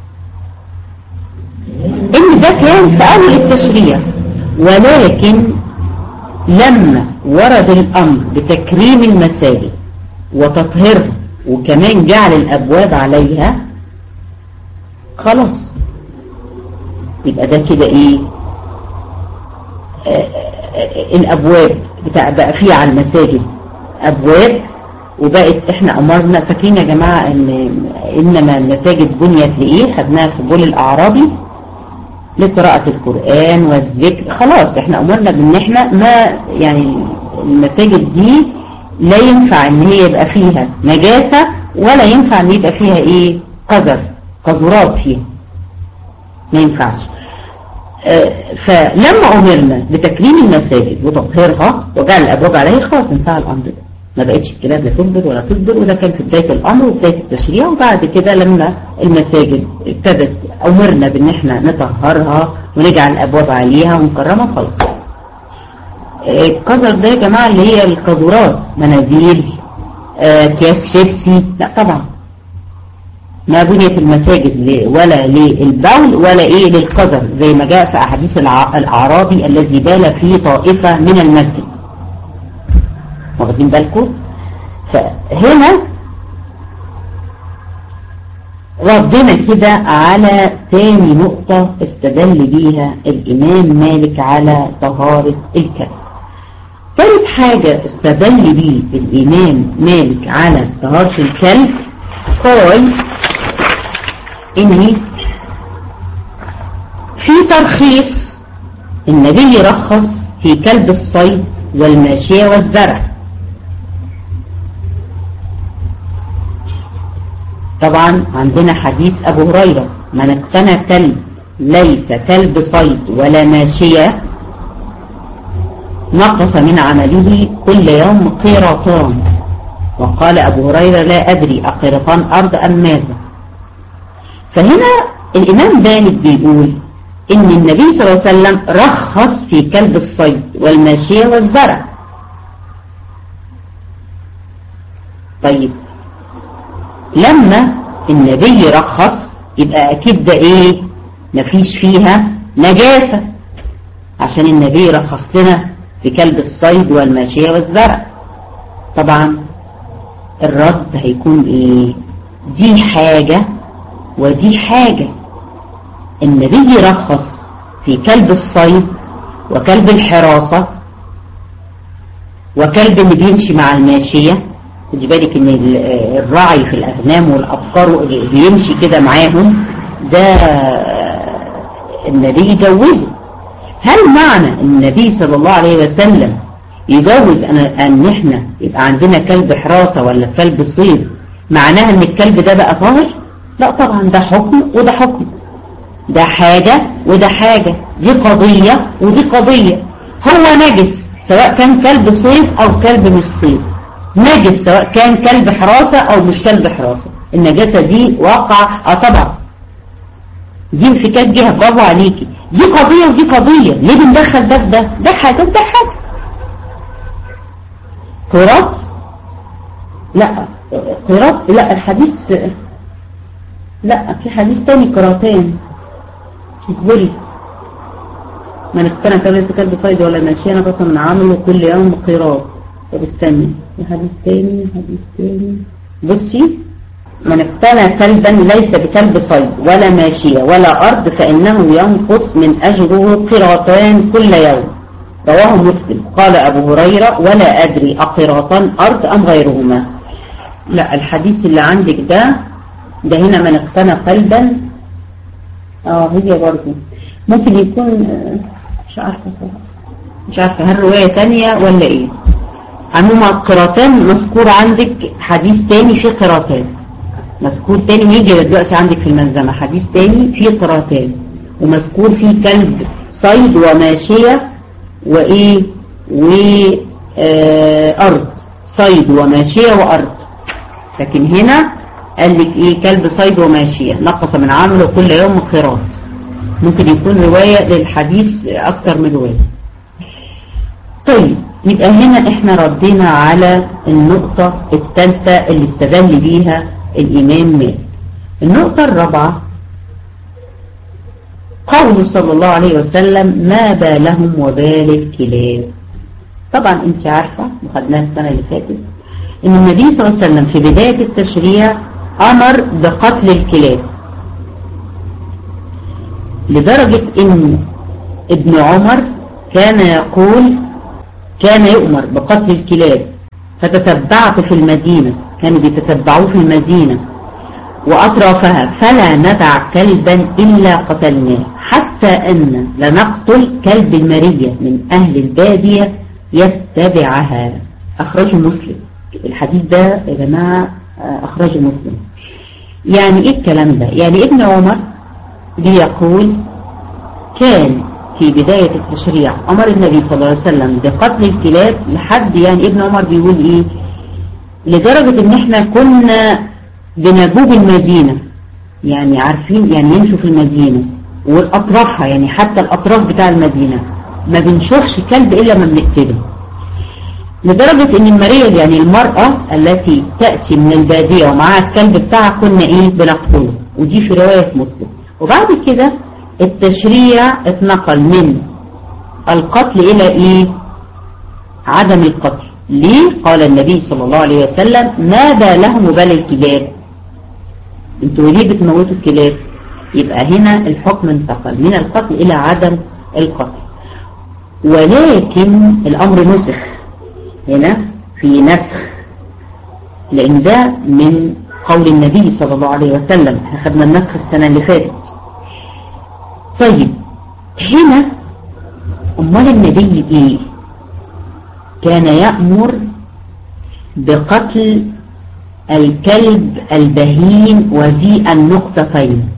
إن ده كان في أول التشريع ولكن لما ورد الأمر بتكريم المساجد وتطهيرها وكمان جعل الأبواب عليها خلاص يبقى ده كده إيه آآ آآ الأبواب بتاع بقى فيه على المساجد أبواب وبقت احنا امرنا فاكرين يا جماعة ان انما المساجد بنيت لايه خدناها في بول الاعرابي لقراءة القرآن والذكر خلاص احنا امرنا بان احنا ما يعني المساجد دي لا ينفع ان هي يبقى فيها نجاسة ولا ينفع ان يبقى فيها ايه قذر قذرات فيها ما ينفعش فلما أمرنا بتكريم المساجد وتطهيرها وجعل الأبواب عليه خلاص انتهى الأمر ده ما بقتش الكلاب لا تكبر ولا تصبر وده كان في بداية الأمر وبداية التشريع وبعد كده لما المساجد ابتدت أمرنا بأن احنا نطهرها ونجعل الأبواب عليها ونكرمها خلاص القذر ده يا جماعة اللي هي القذورات مناديل أكياس شيبسي لا طبعا ما بنيت المساجد ولا للبول ولا ايه للقذر زي ما جاء في احاديث الاعرابي الذي بال في طائفة من المسجد واخدين بالكم فهنا ردنا كده على تاني نقطة استدل بيها الامام مالك على طهارة الكلب ثالث حاجة استدل بيه الامام مالك على طهارة الكلب قال ان في ترخيص النبي رخص في كلب الصيد والماشية والزرع طبعا عندنا حديث ابو هريرة من اقتنى كلب ليس كلب صيد ولا ماشية نقص من عمله كل يوم قيراطان وقال ابو هريرة لا ادري اقيراطان ارض ام ماذا فهنا الإمام مالك بيقول إن النبي صلى الله عليه وسلم رخص في كلب الصيد والماشية والزرع طيب لما النبي رخص يبقى أكيد ده إيه مفيش فيها نجاسة عشان النبي رخص لنا في كلب الصيد والماشية والزرع طبعا الرد هيكون إيه دي حاجة ودي حاجة النبي رخص في كلب الصيد وكلب الحراسة وكلب اللي بيمشي مع الماشية خدي بالك ان الراعي في الاغنام والابقار اللي بيمشي كده معاهم ده النبي جوزه هل معنى النبي صلى الله عليه وسلم يجوز ان, أن احنا يبقى عندنا كلب حراسة ولا كلب صيد معناها ان الكلب ده بقى طاهر لا طبعا ده حكم وده حكم ده حاجة وده حاجة دي قضية ودي قضية هو نجس سواء كان كلب صيد او كلب مش صيد نجس سواء كان كلب حراسة او مش كلب حراسة النجاسة دي واقع اه طبعا دي انفكاك جهة برافو عليكي دي قضية ودي قضية ليه بندخل ده في ده ده حاجة وده حاجة قراط لا قراط لا الحديث لا في حديث تاني قراطين اصبري من اقتنى كلب ليس كلب صيد ولا ماشية نقص من عمله كل يوم قراط طب استني في حديث تاني حديث تاني بصي من اقتنى كلبا ليس بكلب صيد ولا ماشية ولا أرض فإنه ينقص من أجره قراطان كل يوم رواه مسلم قال أبو هريرة ولا أدري أقراطان أرض أم غيرهما لا الحديث اللي عندك ده ده هنا من اقتنى قلبا اه هي برضه ممكن يكون مش عارفة صراحة مش عارفة هل رواية تانية ولا ايه عموما قراطان مذكور عندك حديث تاني في قراطان مذكور تاني ويجي دلوقتي عندك في المنظمة حديث تاني في قراطان ومذكور فيه كلب صيد وماشية وايه وارض صيد وماشية وارض لكن هنا قال لك ايه كلب صيد وماشية نقص من عمله كل يوم قراط ممكن يكون رواية للحديث اكتر من رواية طيب يبقى هنا احنا ردينا على النقطة الثالثة اللي استدل بيها الامام مالك النقطة الرابعة قوله صلى الله عليه وسلم ما بالهم وبال الكلاب طبعا انت عارفة وخدناها السنة اللي فاتت ان النبي صلى الله عليه وسلم في بداية التشريع امر بقتل الكلاب لدرجة ان ابن عمر كان يقول كان يؤمر بقتل الكلاب فتتبعت في المدينة كانوا بيتتبعوه في المدينة وأطرافها فلا ندع كلبا إلا قتلناه حتى أن لنقتل كلب المرية من أهل البادية يتبعها أخرجه مسلم الحديث ده يا جماعة أخرجه مسلم يعني إيه الكلام ده يعني ابن عمر بيقول كان في بداية التشريع أمر النبي صلى الله عليه وسلم بقتل الكلاب لحد يعني ابن عمر بيقول إيه لدرجة إن إحنا كنا بنجوب المدينة يعني عارفين يعني يمشوا في المدينة والأطرافها يعني حتى الأطراف بتاع المدينة ما بنشوفش كلب إلا ما بنقتله لدرجة ان المريض يعني المرأة التي تأتي من البادية ومعها الكلب بتاعها كنا ايه بنقتله ودي في رواية مسلم وبعد كده التشريع اتنقل من القتل الى ايه عدم القتل ليه قال النبي صلى الله عليه وسلم ما بالهم بال الكلاب انتوا ليه بتموتوا الكلاب يبقى هنا الحكم انتقل من القتل الى عدم القتل ولكن الامر نسخ هنا في نسخ لان ده من قول النبي صلى الله عليه وسلم اخذنا النسخ السنة اللي فاتت طيب هنا امال النبي ايه كان يأمر بقتل الكلب البهيم وذي النقطتين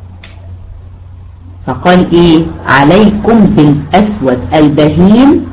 فقال ايه عليكم بالاسود البهيم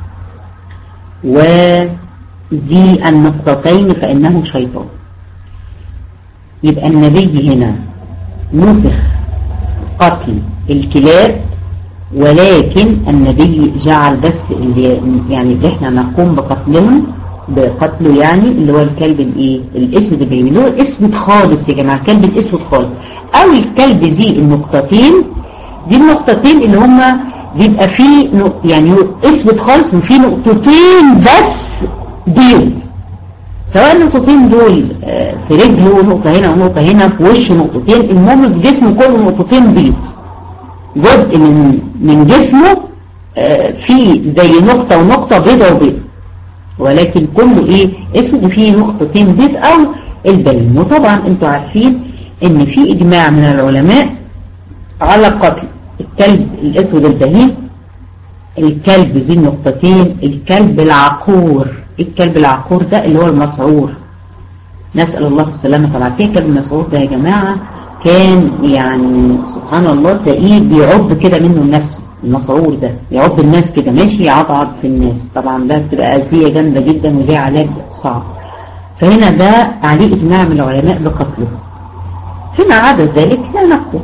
وذي النقطتين فانه شيطان يبقى النبي هنا نسخ قتل الكلاب ولكن النبي جعل بس اللي يعني اللي احنا نقوم بقتلهم بقتله يعني اللي هو الكلب الايه الاسود البهيمي اللي هو الاسود خالص يا جماعه الكلب الاسود خالص او الكلب ذي النقطتين دي النقطتين اللي هما بيبقى فيه يعني اسود خالص وفيه نقطتين بس بيض سواء النقطتين دول في رجله نقطة هنا ونقطة هنا في وشه نقطتين المهم في جسمه كله نقطتين بيض جزء من من جسمه فيه زي نقطة ونقطة بيضة وبيض ولكن كله ايه اسمه فيه نقطتين بيض او البين وطبعا انتوا عارفين ان في اجماع من العلماء على قتل الكلب الاسود البهيم الكلب ذي النقطتين الكلب العقور الكلب العقور ده اللي هو المسعور نسأل الله السلامة طبعا في كلب المسعور ده يا جماعة كان يعني سبحان الله تلاقيه بيعض كده منه نفسه المسعور ده يعض الناس كده ماشي يعضعض في الناس طبعا ده بتبقى أذية جامدة جدا وليه علاج صعب فهنا ده عليه إجماع من العلماء بقتله فيما عدا ذلك لا نقتل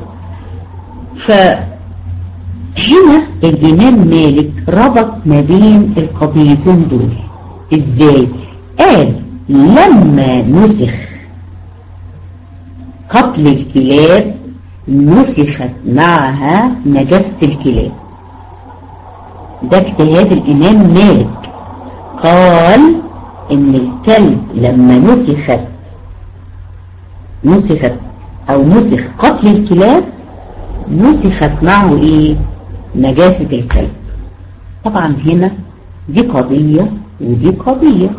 فهنا الإمام مالك ربط ما بين القضيتين دول إزاي؟ قال لما نسخ قتل الكلاب نسخت معها نجاسة الكلاب ده اجتهاد الإمام مالك قال إن الكلب لما نسخت نسخت أو نسخ قتل الكلاب نسخت معه إيه نجاسة الكلب طبعا هنا دي قضية ودي قضية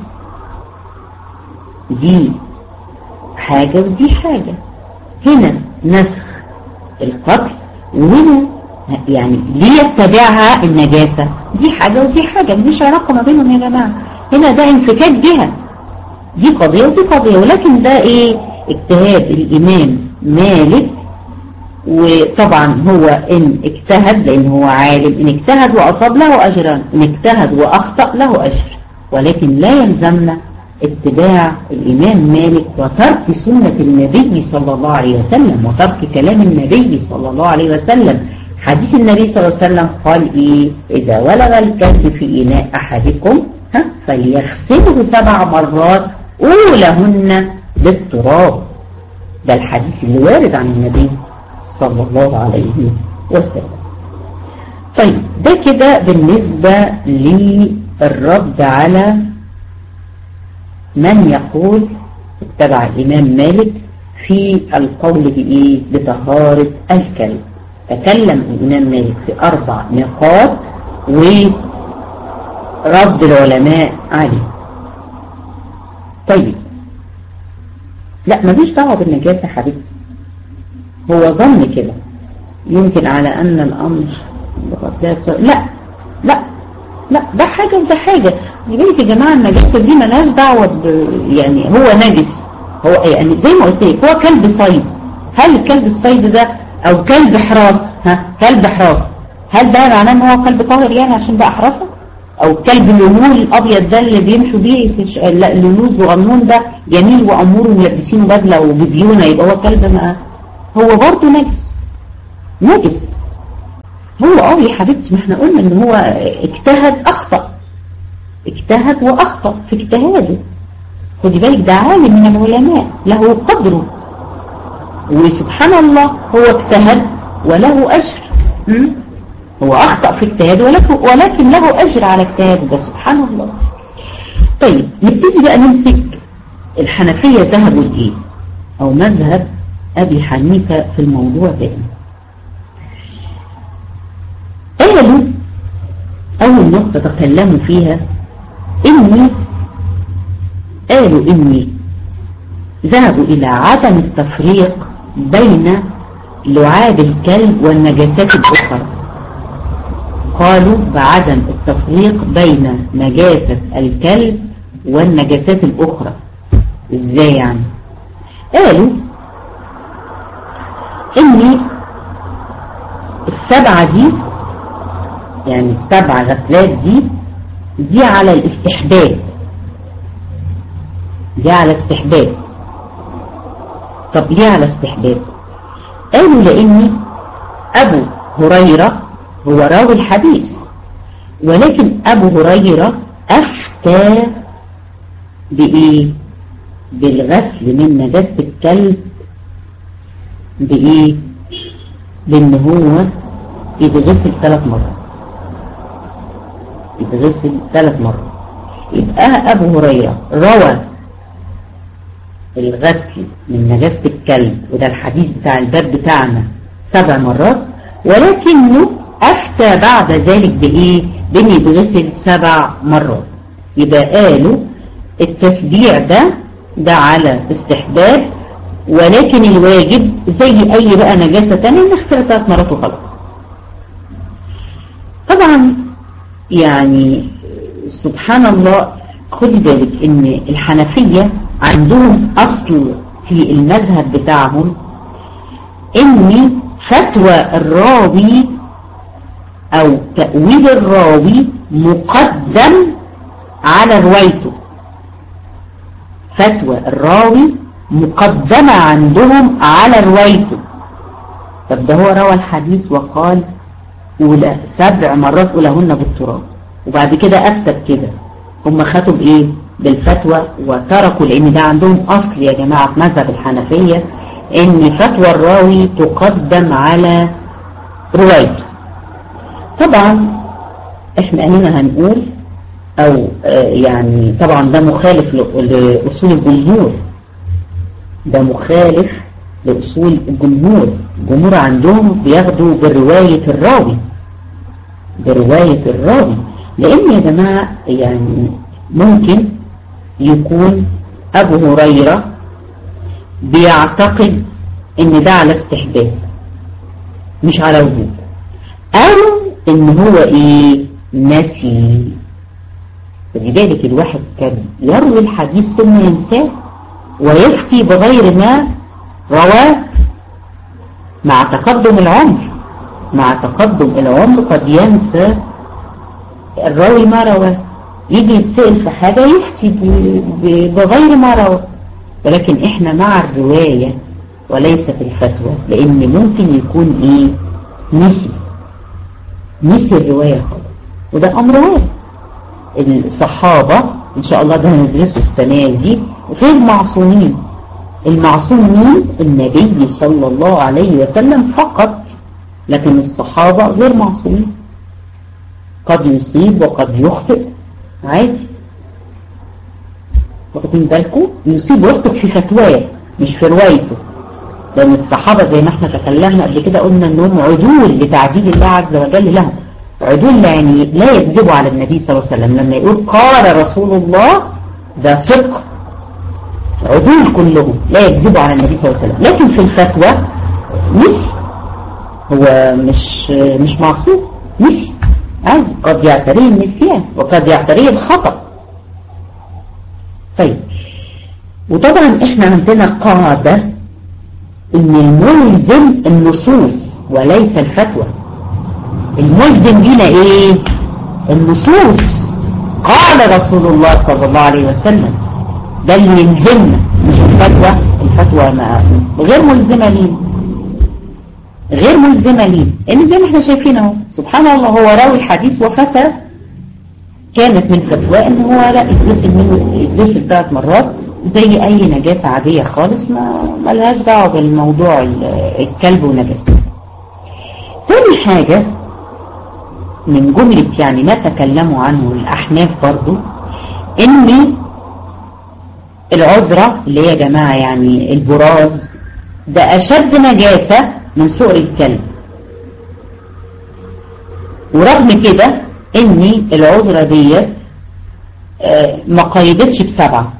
دي حاجة ودي حاجة هنا نسخ القتل وهنا يعني ليتبعها النجاسة دي حاجة ودي حاجة مفيش علاقة ما بينهم يا جماعة هنا ده انفكاك جهة دي قضية ودي قضية ولكن ده ايه اجتهاد الامام مالك وطبعا هو ان اجتهد لان هو عالم ان اجتهد واصاب له اجران ان اجتهد واخطأ له اجر ولكن لا يلزمنا اتباع الإمام مالك وترك سنة النبي صلى الله عليه وسلم وترك كلام النبي صلى الله عليه وسلم حديث النبي صلى الله عليه وسلم قال إيه إذا ولغ الكلب في إناء أحدكم ها فليغسله سبع مرات أولهن بالتراب ده الحديث اللي وارد عن النبي صلى الله عليه وسلم طيب ده كده بالنسبة للرد على من يقول اتبع الإمام مالك في القول بإيه بطهارة الكلب تكلم الإمام مالك في أربع نقاط ورد العلماء عليه طيب لا مفيش دعوة بالنجاسة حبيبتي هو ظن كده يمكن على أن الأمر لا لا لا ده حاجة وده حاجة يبقى يا جماعة النجاسة دي ملهاش دعوة ب... يعني هو نجس هو يعني زي ما قلت لك هو كلب صيد هل كلب الصيد ده او كلب حراس ها كلب حراس هل ده معناه ان هو كلب طاهر يعني عشان ده احرسه او كلب اللولو الابيض ده اللي بيمشوا بيه في ش... لا اللولو الصغنون ده جميل وامور وملبسينه بدله وبديونه يبقى هو كلب ما هو برضه نجس نجس هو اه يا حبيبتي ما احنا قلنا ان هو اجتهد اخطأ اجتهد واخطأ في اجتهاده خدي بالك ده عالم من العلماء له قدره وسبحان الله هو اجتهد وله اجر م? هو اخطأ في اجتهاده ولكن, ولكن له اجر على اجتهاده ده سبحان الله طيب نبتدي بقى نمسك الحنفية ذهبوا لايه او مذهب ابي حنيفة في الموضوع ده قالوا أول نقطة تكلموا فيها إني قالوا إني ذهبوا إلى عدم التفريق بين لعاب الكلب والنجاسات الأخرى قالوا بعدم التفريق بين نجاسة الكلب والنجاسات الأخرى إزاي يعني قالوا إني السبعة دي يعني السبع غسلات دي دي على الاستحباب دي على استحباب طب ليه على استحباب قالوا لاني ابو هريرة هو راوي الحديث ولكن ابو هريرة افتى بايه بالغسل من نجاسة الكلب بايه بان هو يتغسل ثلاث مرات يتغسل ثلاث مرات يبقى أبو هريرة روى الغسل من نجاسة الكلب وده الحديث بتاع الباب بتاعنا سبع مرات ولكنه أفتى بعد ذلك بإيه؟ بإن يتغسل سبع مرات يبقى قالوا التسبيع ده ده على استحباب ولكن الواجب زي أي بقى نجاسة تانية نغسلها ثلاث مرات وخلاص طبعا يعني سبحان الله خدي بالك ان الحنفية عندهم اصل في المذهب بتاعهم ان فتوى الراوي او تأويل الراوي مقدم على روايته فتوى الراوي مقدمة عندهم على روايته طب ده هو روى الحديث وقال أولى سبع مرات أولهن بالتراب وبعد كده أفتى بكده هم خدوا بإيه بالفتوى وتركوا لأن ده عندهم أصل يا جماعة في مذهب الحنفية إن فتوى الراوي تقدم على روايته طبعا إحنا أننا هنقول أو آه يعني طبعا ده مخالف لأصول الجمهور ده مخالف لأصول الجمهور الجمهور عندهم بياخدوا برواية الراوي برواية الراوي لأن يا جماعة يعني ممكن يكون أبو هريرة بيعتقد إن ده على استحباب مش على وجوب قالوا إن هو إيه نسي خدي بالك الواحد كان يروي الحديث ثم ينساه ويفتي بغير ما رواه مع تقدم العمر مع تقدم العمر قد ينسى الراوي ما رواه يجي يتسأل في حاجة يفتي بغير ما رواه ولكن احنا مع الرواية وليس في الفتوى لان ممكن يكون ايه نسي نسي الرواية خالص وده امر وارد الصحابة ان شاء الله ده هندرسه السنة دي غير معصومين المعصوم مين النبي صلى الله عليه وسلم فقط لكن الصحابة غير معصومين قد يصيب وقد يخطئ عادي واخدين بالكم يصيب ويخطئ في فتواه مش في روايته لأن الصحابة زي ما احنا تكلمنا قبل كده قلنا انهم عدول لتعديل الله عز وجل لهم عدول يعني لا يكذبوا على النبي صلى الله عليه وسلم لما يقول قال رسول الله ده صدق عدول كلهم لا يكذبوا على النبي صلى الله عليه وسلم لكن في الفتوى مش هو مش مش معصوم مش عادي قد يعتريه النسيان وقد يعتريه الخطأ طيب وطبعا احنا عندنا قاعدة ان الملزم النصوص وليس الفتوى الملزم لينا ايه النصوص قال رسول الله صلى الله عليه وسلم ده اللي يلزمنا مش الفتوى الفتوى ما غير ملزمة لينا غير ملزمة لينا ان زي ما احنا شايفين اهو سبحان الله هو راوي الحديث وفتى كانت من فتوى ان هو لا يتغسل منه يتغسل ثلاث مرات زي اي نجاسة عادية خالص ما ملهاش دعوة بالموضوع الكلب ونجاسته تاني حاجة من جملة يعني ما تكلموا عنه الأحناف برضو إن العذرة اللي هي يا جماعة يعني البراز ده أشد نجاسة من سوء الكلب ورغم كده إن العذرة ديت ما قيدتش بسبعة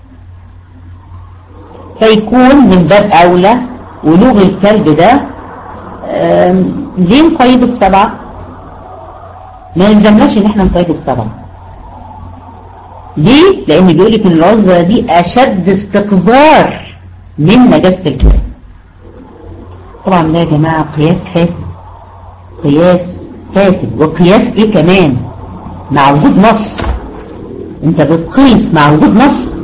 فيكون من باب أولى ولوغ الكلب ده ليه نقيده بسبعة ما يلزمناش ان احنا نقيده بسبعة ليه لان بيقول لك ان العذرة دي اشد استقذار من نجاسة الكلب طبعا ده يا جماعة قياس فاسد قياس فاسد وقياس ايه كمان مع وجود نص انت بتقيس مع وجود نص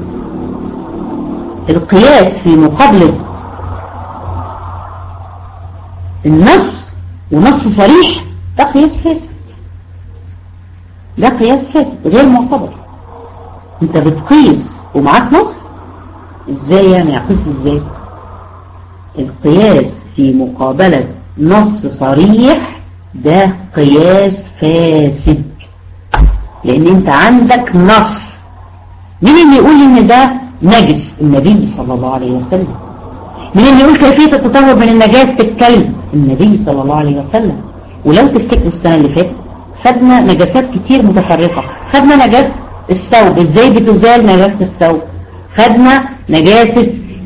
القياس في مقابلة النص ونص صريح ده قياس فاسد ده قياس فاسد غير معتبر انت بتقيس ومعاك نص ازاي يعني اقيس ازاي القياس في مقابلة نص صريح ده قياس فاسد لان انت عندك نص مين اللي يقول ان ده نجس النبي صلى الله عليه وسلم مين اللي يقول كيفية التطهر من النجاسة الكلب النبي صلى الله عليه وسلم ولو تفتكروا السنة اللي فاتت خدنا نجاسات كتير متفرقة خدنا نجاسة الثوب ازاي بتزال نجاسة الثوب خدنا نجاسة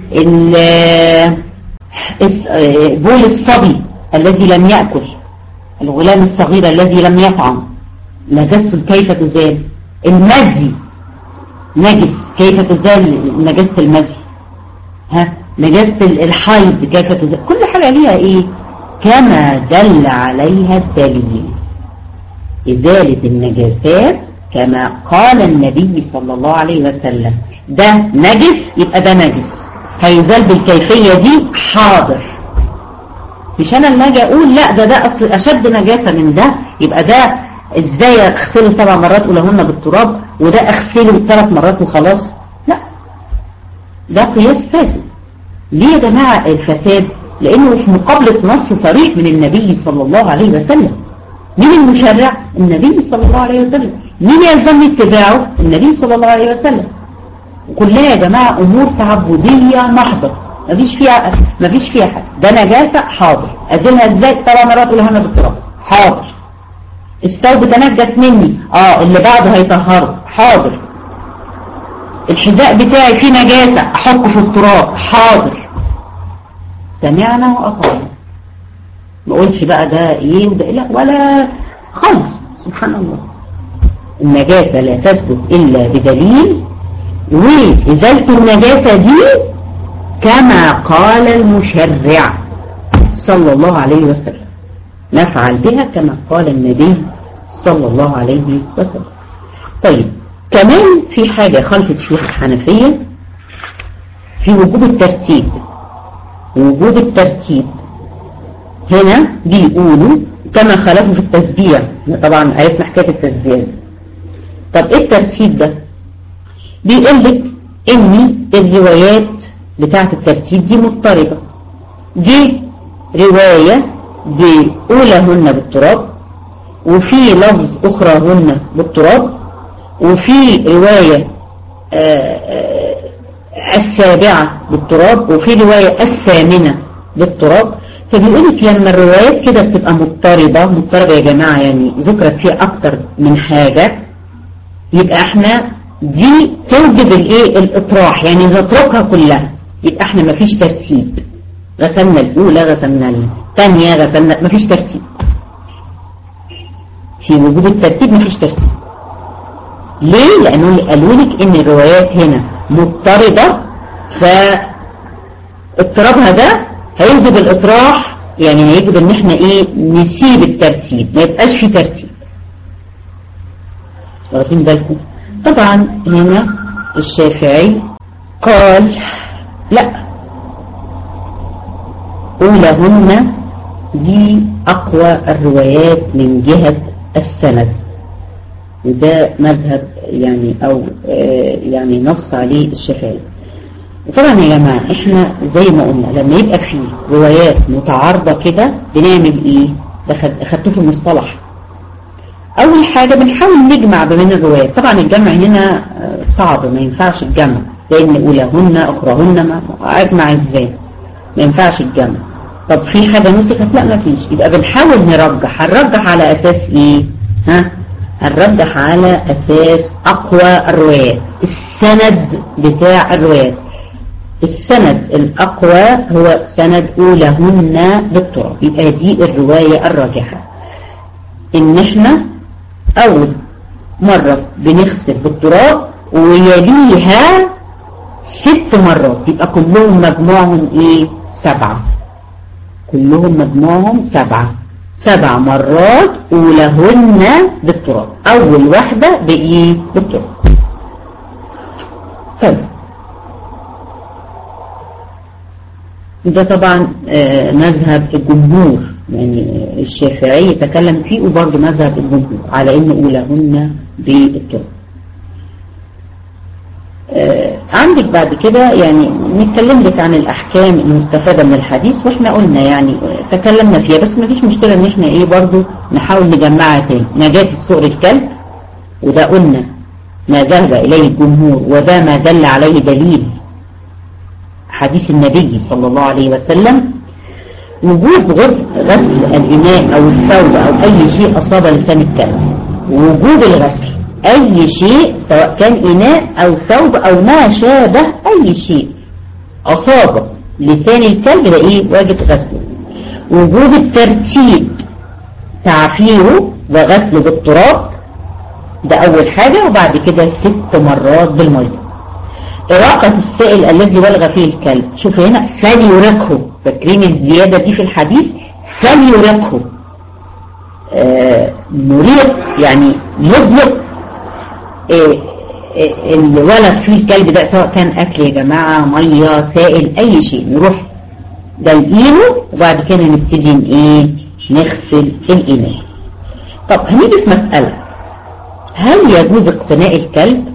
بول الصبي الذي لم يأكل الغلام الصغير الذي لم يطعم نجاسة كيف تزال المزي نجس كيف تزال نجاسة المزي ها نجاسة الحيض كيف تزال كل حاجة ليها ايه كما دل عليها الدليل إزالة النجاسات كما قال النبي صلى الله عليه وسلم ده نجس يبقى ده نجس هيزال بالكيفية دي حاضر مش أنا اللي أجي أقول لا ده ده أصل أشد نجاسة من ده يبقى ده إزاي أغسله سبع مرات أولهن بالتراب وده أغسله ثلاث مرات وخلاص لا ده قياس فاسد ليه يا جماعة الفساد لأنه في مقابلة نص صريح من النبي صلى الله عليه وسلم مين المشرع النبي صلى الله عليه وسلم مين يلزمني اتباعه النبي صلى الله عليه وسلم كلها يا جماعة أمور تعبدية محضة مفيش فيها مفيش فيها حاجة ده نجاسة حاضر أزلها ازاي طبعا مرات لهنا بالتراب حاضر الثوب تنجس مني اه اللي بعده هيطهره حاضر الحذاء بتاعي فيه نجاسة احطه في التراب حاضر سمعنا وأطعنا ما اقولش بقى ده ايه وده لا ولا خالص سبحان الله النجاسة لا تثبت إلا بدليل وإزالة النجاسة دي كما قال المشرع صلى الله عليه وسلم نفعل بها كما قال النبي صلى الله عليه وسلم طيب كمان في حاجة خلفت فيها الحنفية في وجوب الترتيب وجوب الترتيب هنا بيقولوا كما خلفوا في التسبيع طبعا عرفنا حكاية التسبيع طب ايه الترتيب ده بيقول لك ان الروايات بتاعة الترتيب دي مضطربة دي رواية بأولهن بالتراب وفي لفظ أخراهن بالتراب وفي رواية آآ آآ السابعة بالتراب وفي رواية الثامنة بالتراب فبيقولك لما الروايات كده بتبقى مضطربة مضطربة يا جماعة يعني ذكرت فيها أكتر من حاجة يبقى احنا دي توجب الايه الاطراح يعني نتركها كلها يبقى احنا مفيش ترتيب غسلنا الاولى غسلنا الثانيه غسلنا مفيش ترتيب في وجود الترتيب مفيش ترتيب ليه لانه قالوا لك ان الروايات هنا مضطربه ف اضطرابها ده هيوجب الاطراح يعني هيجب ان احنا ايه نسيب الترتيب ما يبقاش في ترتيب واخدين بالكم طبعا هنا الشافعي قال لا أولهن دي أقوى الروايات من جهة السند وده مذهب يعني أو آه يعني نص عليه الشافعي وطبعا يا جماعة احنا زي ما قلنا لما يبقى في روايات متعارضة كده بنعمل ايه ده خدته في المصطلح اول حاجة بنحاول نجمع بين الروايات طبعا الجمع هنا صعب ما ينفعش الجمع لان اولاهن اخراهن ما اجمع ازاي ما ينفعش الجمع طب في حاجة نسخت لا ما فيش يبقى بنحاول نرجح هنرجح على اساس ايه ها هنرجح على اساس اقوى الروايات السند بتاع الروايات السند الأقوى هو سند أولهن بالتراب يبقى دي الرواية الراجحة إن إحنا أول مرة بنغسل بالتراب ويليها ست مرات يبقى كلهم مجموعهم إيه سبعة كلهم مجموعهم سبعة سبع مرات أولهن بالتراب أول واحدة بإيه بالتراب طيب ده طبعا مذهب الجمهور يعني الشافعي يتكلم فيه وبرضه مذهب الجمهور على ان اولهن بالتراب عندك بعد كده يعني نتكلم لك عن الاحكام المستفادة من الحديث واحنا قلنا يعني تكلمنا فيها بس ما فيش مشكلة ان احنا ايه برضه نحاول نجمعها تاني نجاسة صقر الكلب وده قلنا ما ذهب اليه الجمهور وده ما دل عليه دليل حديث النبي صلى الله عليه وسلم وجود غسل غسل الإناء أو الثوب أو أي شيء أصاب لسان الكلب وجود الغسل أي شيء سواء كان إناء أو ثوب أو ما شابه أي شيء أصاب لسان الكلب ده إيه واجب غسله وجود الترتيب تعفيره وغسله بالتراب ده أول حاجة وبعد كده ست مرات بالمية إراقة السائل الذي بلغ فيه الكلب شوف هنا فليرقه فاكرين الزيادة دي في الحديث فليرقه آه نريق يعني يضلق آه آه اللي ولغ فيه الكلب ده سواء كان أكل يا جماعة مية سائل أي شيء نروح دلقينه وبعد كده نبتدي ايه نغسل الإناء طب هنيجي في مسألة هل يجوز اقتناء الكلب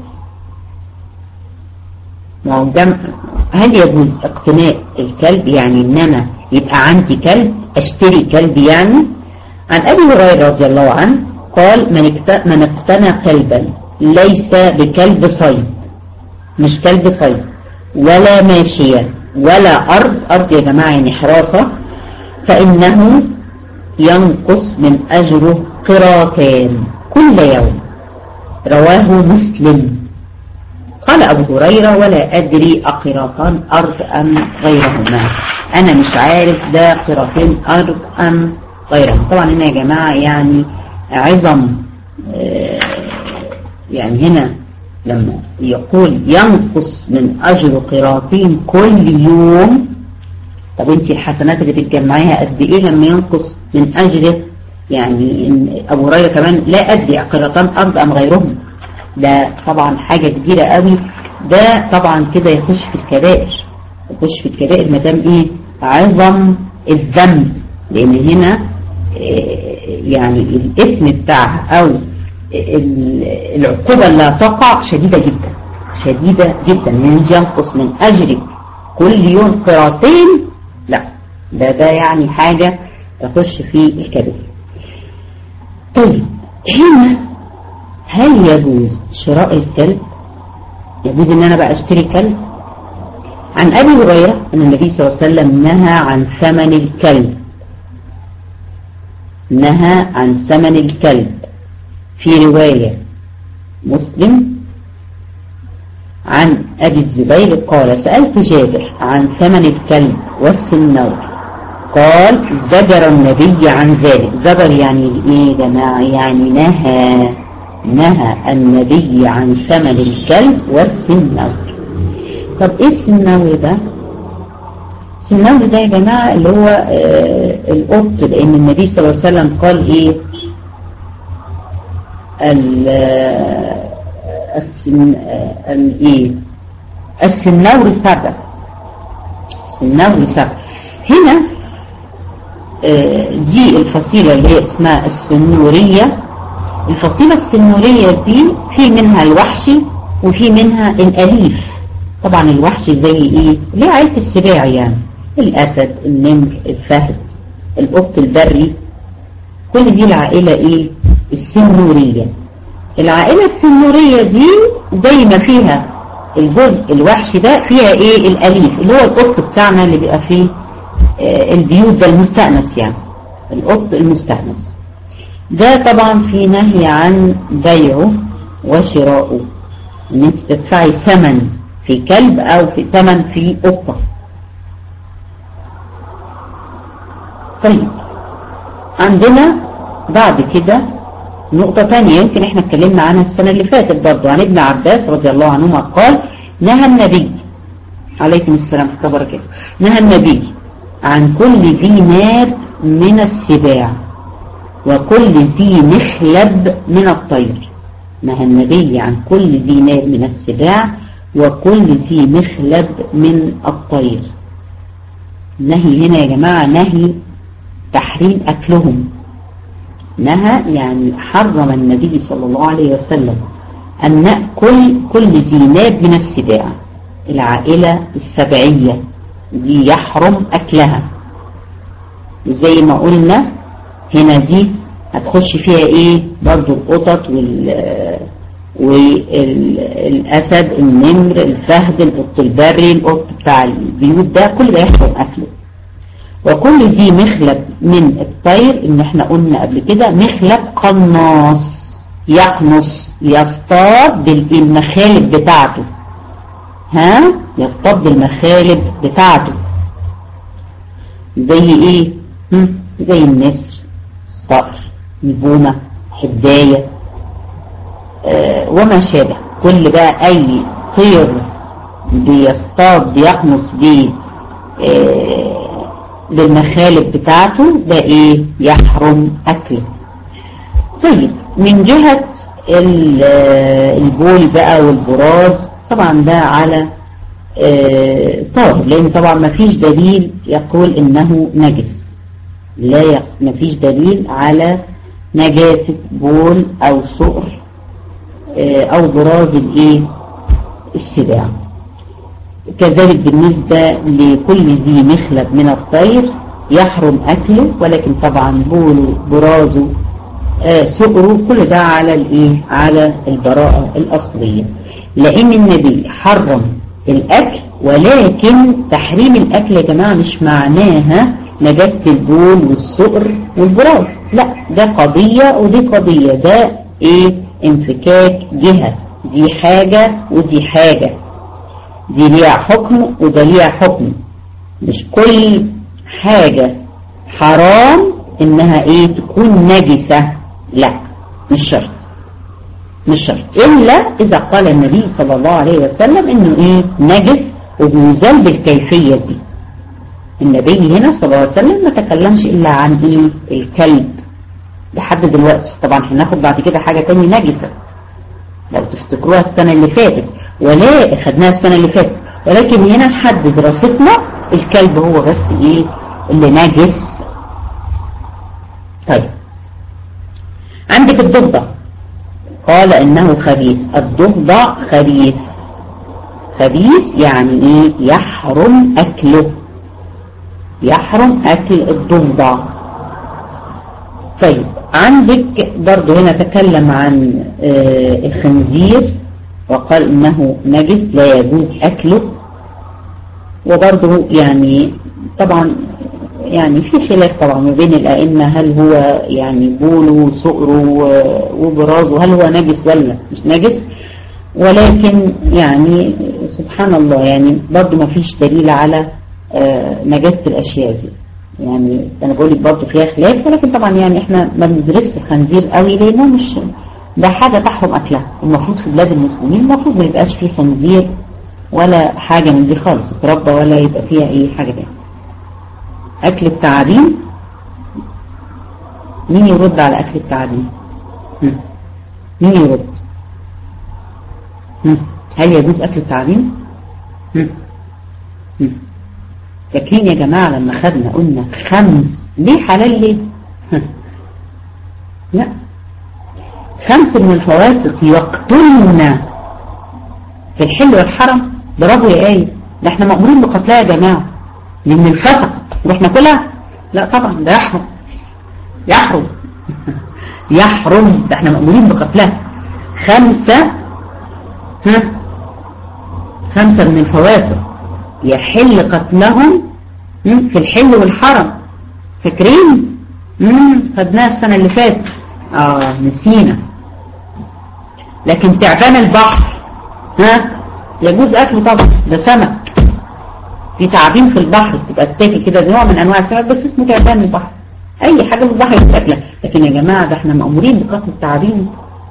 ما هو جمع هل يجوز اقتناء الكلب يعني ان انا يبقى عندي كلب اشتري كلب يعني عن ابي هريره رضي الله عنه قال من من اقتنى كلبا ليس بكلب صيد مش كلب صيد ولا ماشية ولا أرض أرض يا جماعة يعني حراسة فإنه ينقص من أجره قراطان كل يوم رواه مسلم قال أبو هريرة ولا أدري أقراطان أرض أم غيرهما أنا مش عارف ده قراطين أرض أم غيرهما طبعا هنا يا جماعة يعني عظم يعني هنا لما يقول ينقص من أجر قراطين كل يوم طب انت الحسنات اللي بتجمعيها قد ايه لما ينقص من أجره يعني إن أبو هريرة كمان لا أدري قراطان أرض أم غيرهم ده طبعا حاجة كبيرة قوي ده طبعا كده يخش في الكبائر يخش في الكبائر ما دام ايه عظم الذنب لان هنا يعني الاسم بتاعها او العقوبة اللي تقع شديدة جدا شديدة جدا من ينقص من اجرك كل يوم قراطين لا ده ده يعني حاجة تخش في الكبائر طيب هنا هل يجوز شراء الكلب يجوز ان انا بقى اشتري كلب عن ابي هريره ان النبي صلى الله عليه وسلم نهى عن ثمن الكلب نهى عن ثمن الكلب في روايه مسلم عن ابي الزبير قال سالت جابر عن ثمن الكلب والسنور قال زجر النبي عن ذلك زجر يعني ايه يا جماعه يعني نهى نهى النبي عن ثمن الكلب والسنور طب ايه السنور ده السنور ده يا جماعة اللي هو آه القط لأن النبي صلى الله عليه وسلم قال إيه السن الايه السنور سبع السنور سبع هنا دي الفصيلة اللي هي اسمها السنورية الفصيلة السنورية دي في منها الوحشي وفي منها الأليف طبعا الوحشي زي ايه اللي هي عيلة السباع يعني الأسد النمر الفهد القط البري كل دي العائلة ايه السنورية العائلة السنورية دي زي ما فيها الجزء الوحشي ده فيها ايه الاليف اللي هو القط بتاعنا اللي بيبقى فيه آه البيوت ده المستأنس يعني القط المستأنس ده طبعا في نهي عن بيعه وشراؤه ان انت تدفعي ثمن في كلب او في ثمن في قطة طيب عندنا بعد كده نقطة تانية يمكن احنا اتكلمنا عنها السنة اللي فاتت برضو عن ابن عباس رضي الله عنهما قال نهى النبي عليكم السلام ورحمة الله وبركاته نهى النبي عن كل ذي ناب من السباع وكل ذي مخلب من الطير نهى النبي عن كل ذي ناب من السباع وكل ذي مخلب من الطير نهي هنا يا جماعة نهي تحريم أكلهم نهى يعني حرم النبي صلى الله عليه وسلم أن نأكل كل ذي ناب من السباع العائلة السبعية دي يحرم أكلها زي ما قلنا هنا دي هتخش فيها ايه برضو القطط وال والأسد النمر الفهد القط البري القط بتاع البيوت ده كل ده يحرم أكله وكل ذي مخلب من الطير ان احنا قلنا قبل كده مخلب قناص يقنص يصطاد بالمخالب بتاعته ها يصطاد بالمخالب بتاعته زي ايه هم؟ زي النسر الصقر البومة حداية آه وما شابه كل بقى اي طير بيصطاد بيقنص بيه آه بالمخالب بتاعته ده ايه يحرم اكله طيب من جهة البول بقى والبراز طبعا ده على اه طاهر لان طبعا ما فيش دليل يقول انه نجس لا ي... ما فيش دليل على نجاسة بول او سؤر اه او براز الايه السباع كذلك بالنسبة لكل ذي مخلب من الطير يحرم أكله ولكن طبعا بوله برازه آه سؤره كل ده على الايه على البراءة الأصلية لأن النبي حرم الأكل ولكن تحريم الأكل يا جماعة مش معناها نجاسة البول والسؤر والبراز لا ده قضية ودي قضية ده ايه انفكاك جهة دي حاجة ودي حاجة دي ليها حكم وده ليها حكم مش كل حاجة حرام انها ايه تكون نجسة لا مش شرط مش شرط الا اذا قال النبي صلى الله عليه وسلم انه ايه نجس وبيزال بالكيفية دي النبي هنا صلى الله عليه وسلم ما تكلمش الا عن ايه الكلب لحد دلوقتي طبعا هناخد بعد كده حاجة تاني نجسة لو تفتكروها السنة اللي فاتت ولا خدناها السنة اللي فاتت ولكن هنا لحد دراستنا الكلب هو بس ايه اللي نجس طيب عندك الضفدع قال انه خبيث الضفدع خبيث خبيث يعني ايه يحرم اكله يحرم اكل الضفدع طيب عندك برضو هنا تكلم عن آه الخنزير وقال انه نجس لا يجوز اكله وبرضو يعني طبعا يعني في خلاف طبعا ما بين الائمه هل هو يعني بوله سؤره وبرازه هل هو نجس ولا مش نجس ولكن يعني سبحان الله يعني برضو ما فيش دليل على آه نجاسه الاشياء دي يعني انا بقول لك برضه فيها خلاف ولكن طبعا يعني احنا ما بندرسش الخنزير قوي لانه مش ده حاجه تحرم اكلها المفروض في بلاد المسلمين المفروض ما يبقاش فيه خنزير ولا حاجه من دي خالص تربى ولا يبقى فيها اي حاجه تانية أكل التعابين مين يرد على أكل التعابين هم. مين يرد هم. هل يجوز أكل التعابين هم. هم. فاكرين يا جماعة لما خدنا قلنا خمس ليه حلال ليه لا خمس من الفواسق يقتلنا في الحل والحرم برافو يا آية ده احنا مأمورين بقتلها يا جماعة لأن الفسق نروح ناكلها لا طبعا ده يحرم يحرم يحرم ده احنا مأمورين بقتلها خمسة ها خمسة من الفواسق يحل قتلهم في الحل والحرم فاكرين امم خدناها السنة اللي فاتت اه نسينا لكن تعبان البحر ها يجوز اكله طبعا ده سمك في تعابين في البحر بتبقى تاكل كده نوع من انواع السمك بس اسمه تعبان البحر اي حاجة في البحر بتاكلها لكن يا جماعة ده احنا مأمورين بقتل التعابين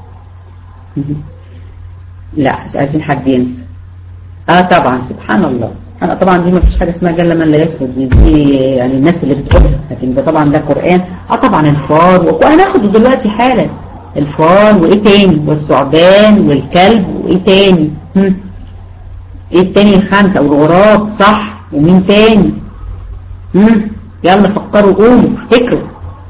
لا مش عايزين حد ينسى اه طبعا سبحان الله انا طبعا دي ما فيش حاجه اسمها جل من لا يسود دي, دي يعني الناس اللي بتقولها لكن ده طبعا ده قران اه طبعا الفار وهناخده دلوقتي حالا الفار وايه تاني والثعبان والكلب وايه تاني هم. ايه التاني الخمسه والغراب صح ومين تاني هم. يلا فكروا قولوا افتكروا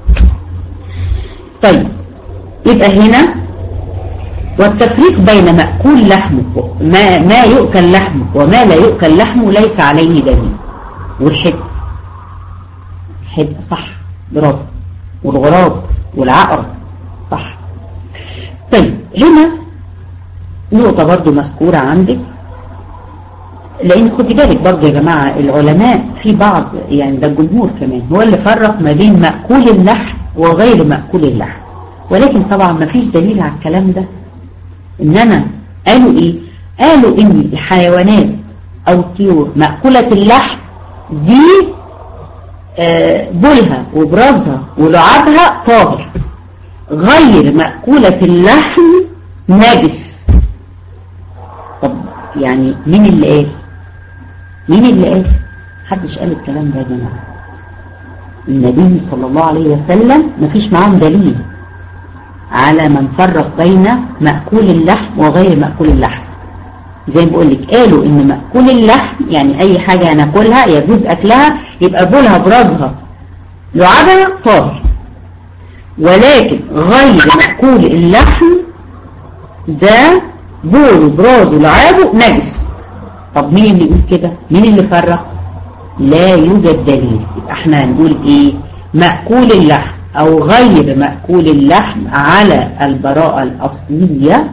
طيب يبقى هنا والتفريق بين مأكول لحمه ما, ما يؤكل لحمه وما لا يؤكل لحمه ليس عليه دليل والحد الحد صح برافو والغراب والعقرب صح طيب هنا نقطة برضو مذكورة عندك لأن خدي بالك برضو يا جماعة العلماء في بعض يعني ده الجمهور كمان هو اللي فرق ما بين مأكول اللحم وغير مأكول اللحم ولكن طبعا ما فيش دليل على الكلام ده انما قالوا ايه قالوا ان الحيوانات او الطيور مأكولة اللحم دي آه بولها وبرازها ولعابها طاهر غير مأكولة اللحم نجس طب يعني مين اللي قال مين اللي قال محدش قال الكلام ده يا جماعه النبي صلى الله عليه وسلم مفيش معاهم دليل على من فرق بين مأكول اللحم وغير مأكول اللحم زي ما بقول لك قالوا ان مأكول اللحم يعني اي حاجة ناكلها يجوز اكلها يبقى بولها برازها لعابها طاهر ولكن غير مأكول اللحم ده بوله برازه لعابه نجس طب مين اللي يقول كده مين اللي فرق لا يوجد دليل يبقى احنا هنقول ايه مأكول اللحم أو غير مأكول اللحم على البراءة الأصلية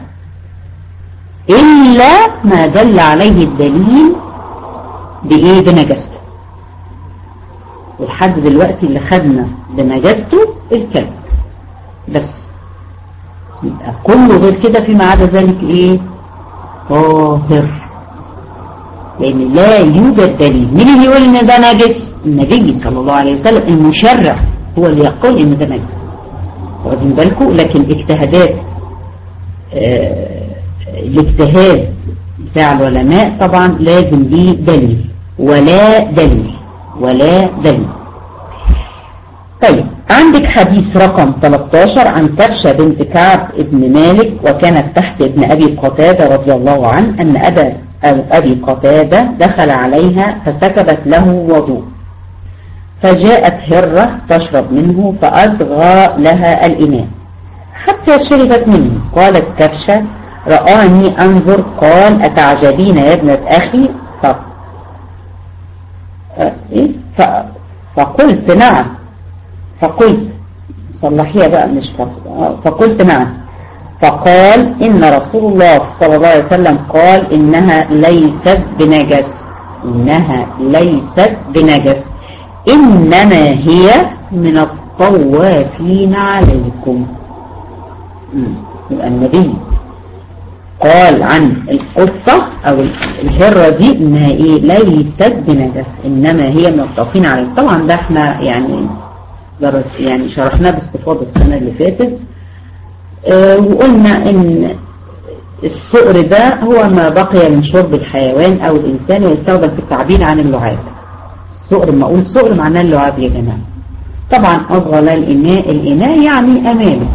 إلا ما دل عليه الدليل بإيه بنجاسته ولحد دلوقتي اللي خدنا بنجاسته الكلب بس يبقى كله غير كده فيما عدا ذلك إيه طاهر لأن لا يوجد دليل مين اللي يقول إن ده نجس النبي صلى الله عليه وسلم المشرع هو اللي يقول ان ده نجس واخدين بالكم لكن اجتهادات اه الاجتهاد بتاع العلماء طبعا لازم ليه دليل ولا دليل ولا دليل طيب عندك حديث رقم 13 عن كبشة بنت كعب ابن مالك وكانت تحت ابن أبي قتادة رضي الله عنه أن أبا أو أبي قتادة دخل عليها فسكبت له وضوء فجاءت هرة تشرب منه فأصغى لها الإناء حتى شربت منه قالت كبشة رآني أنظر قال أتعجبين يا ابنة أخي ف... ف... فقلت نعم فقلت صلحيها بقى مش ف... فقلت نعم فقال إن رسول الله صلى الله عليه وسلم قال إنها ليست بنجس إنها ليست بنجس إنما هي من الطوافين عليكم يبقى النبي قال عن القطة أو الهرة دي إنها إيه ليست بنجس إنما هي من الطوافين عليكم طبعا ده احنا يعني درس يعني شرحناه باستفاضة السنة اللي فاتت اه وقلنا إن السؤر ده هو ما بقي من شرب الحيوان أو الإنسان ويستخدم في التعبير عن اللعاب السؤر لما اقول سؤر معناه اللعاب يا جماعة طبعا أضغل الإناء الإناء يعني أمامه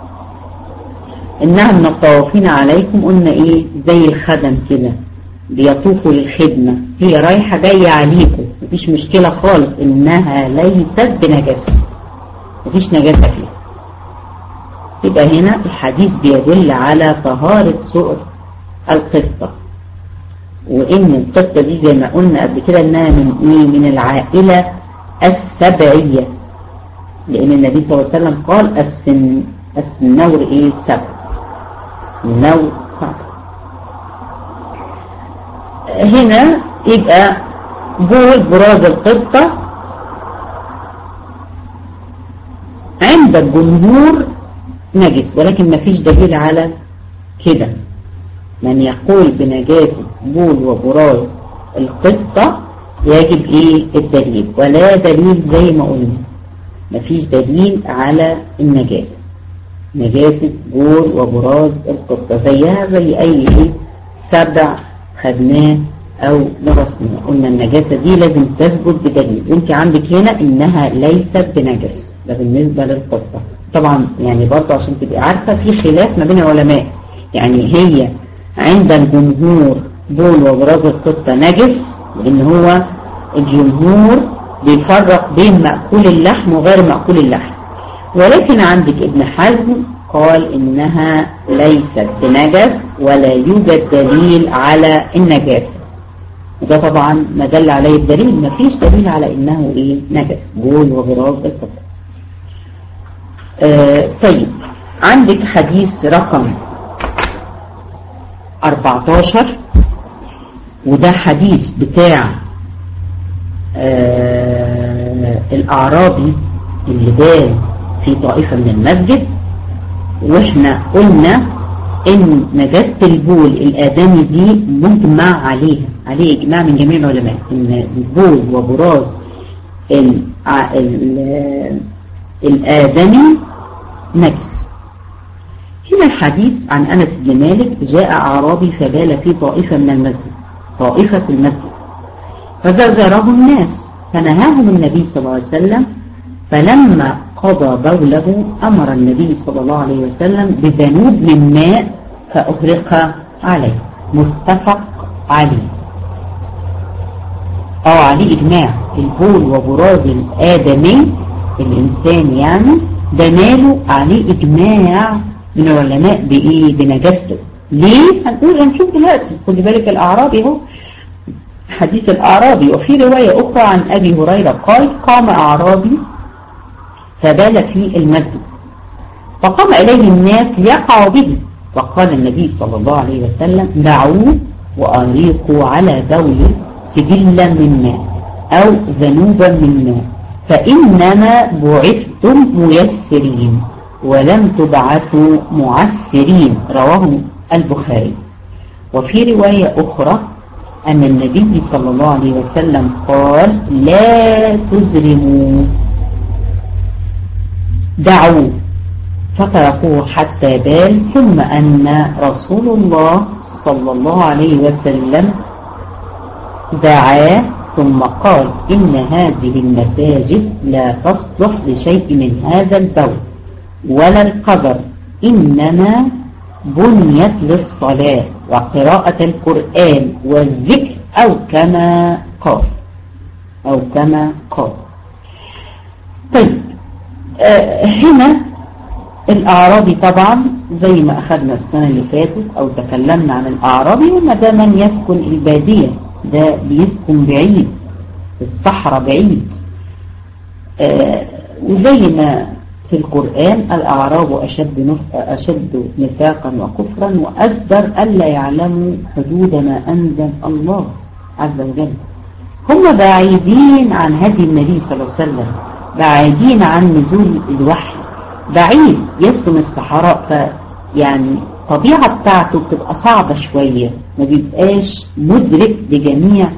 إنها من الطوافين عليكم قلنا إيه زي الخدم كده بيطوفوا للخدمة هي رايحة جاية عليكم مفيش مشكلة خالص إنها ليست بنجاسة مفيش نجاسة فيها يبقى هنا الحديث بيدل على طهارة سؤر القطة وإن القطة دي زي ما قلنا قبل كده إنها من إيه من العائلة السبعية لأن النبي صلى الله عليه وسلم قال السن السنور إيه سبع السنور سبع هنا يبقى بول براز القطة عند الجمهور نجس ولكن ما فيش دليل على كده من يقول بنجاسة بول وبراز القطة يجب ايه الدليل ولا دليل زي ما قلنا مفيش دليل على النجاسة نجاسة بول وبراز القطة زيها زي اي ايه سبع خدناه او درسناه قلنا النجاسة دي لازم تثبت بدليل وانت عندك هنا انها ليست بنجس ده بالنسبة للقطة طبعا يعني برضه عشان تبقي عارفة في خلاف ما بين العلماء يعني هي عند الجمهور بول وبراز القطة نجس لان هو الجمهور بيفرق بين مأكول اللحم وغير مأكول اللحم ولكن عندك ابن حزم قال إنها ليست بنجس ولا يوجد دليل على النجاسة وده طبعا ما دل عليه الدليل ما فيش دليل على إنه إيه نجس بول وغراز القطة آه طيب عندك حديث رقم 14 وده حديث بتاع آه الأعرابي اللي بال في طائفة من المسجد واحنا قلنا ان نجاسة البول الآدمي دي مجمع عليها عليه إجماع من جميع العلماء ان البول وبراز ال ال الآدمي نجس هنا الحديث عن أنس بن مالك جاء أعرابي فبال في طائفة من المسجد طائفة في المسجد فزرزره الناس فنهاهم النبي صلى الله عليه وسلم فلما قضى بوله أمر النبي صلى الله عليه وسلم بذنوب من ماء فأهرق عليه متفق عليه أو عليه إجماع البول وبراز الآدمي الإنسان يعني ده ماله عليه إجماع من العلماء بإيه بنجاسته ليه؟ هنقول هنشوف دلوقتي خدي بالك الأعرابي اهو حديث الأعرابي وفي رواية أخرى عن أبي هريرة قال قام أعرابي فبال في المسجد فقام إليه الناس ليقعوا به فقال النبي صلى الله عليه وسلم دعوه وأريقوا على بول سجلا من ماء أو ذنوبا من ماء فإنما بعثتم ميسرين ولم تبعثوا معسرين رواه البخاري وفي رواية أخرى أن النبي صلى الله عليه وسلم قال لا تزرموا دعوا فتركوه حتى بال ثم أن رسول الله صلى الله عليه وسلم دعاه ثم قال إن هذه المساجد لا تصلح لشيء من هذا البول ولا القدر إنما بنيت للصلاة وقراءة القرآن والذكر أو كما قال أو كما قال طيب آه هنا الأعرابي طبعا زي ما أخذنا السنة اللي فاتت أو تكلمنا عن الأعرابي وما ده من يسكن البادية ده بيسكن بعيد في الصحراء بعيد آه وزي ما في القرآن الأعراب أشد, أشد نفاقا وكفرا وأجدر ألا يعلموا حدود ما أنزل الله عز وجل هم بعيدين عن هدي النبي صلى الله عليه وسلم بعيدين عن نزول الوحي بعيد يسكن الصحراء ف يعني الطبيعة بتاعته بتبقى صعبة شوية ما بيبقاش مدرك لجميع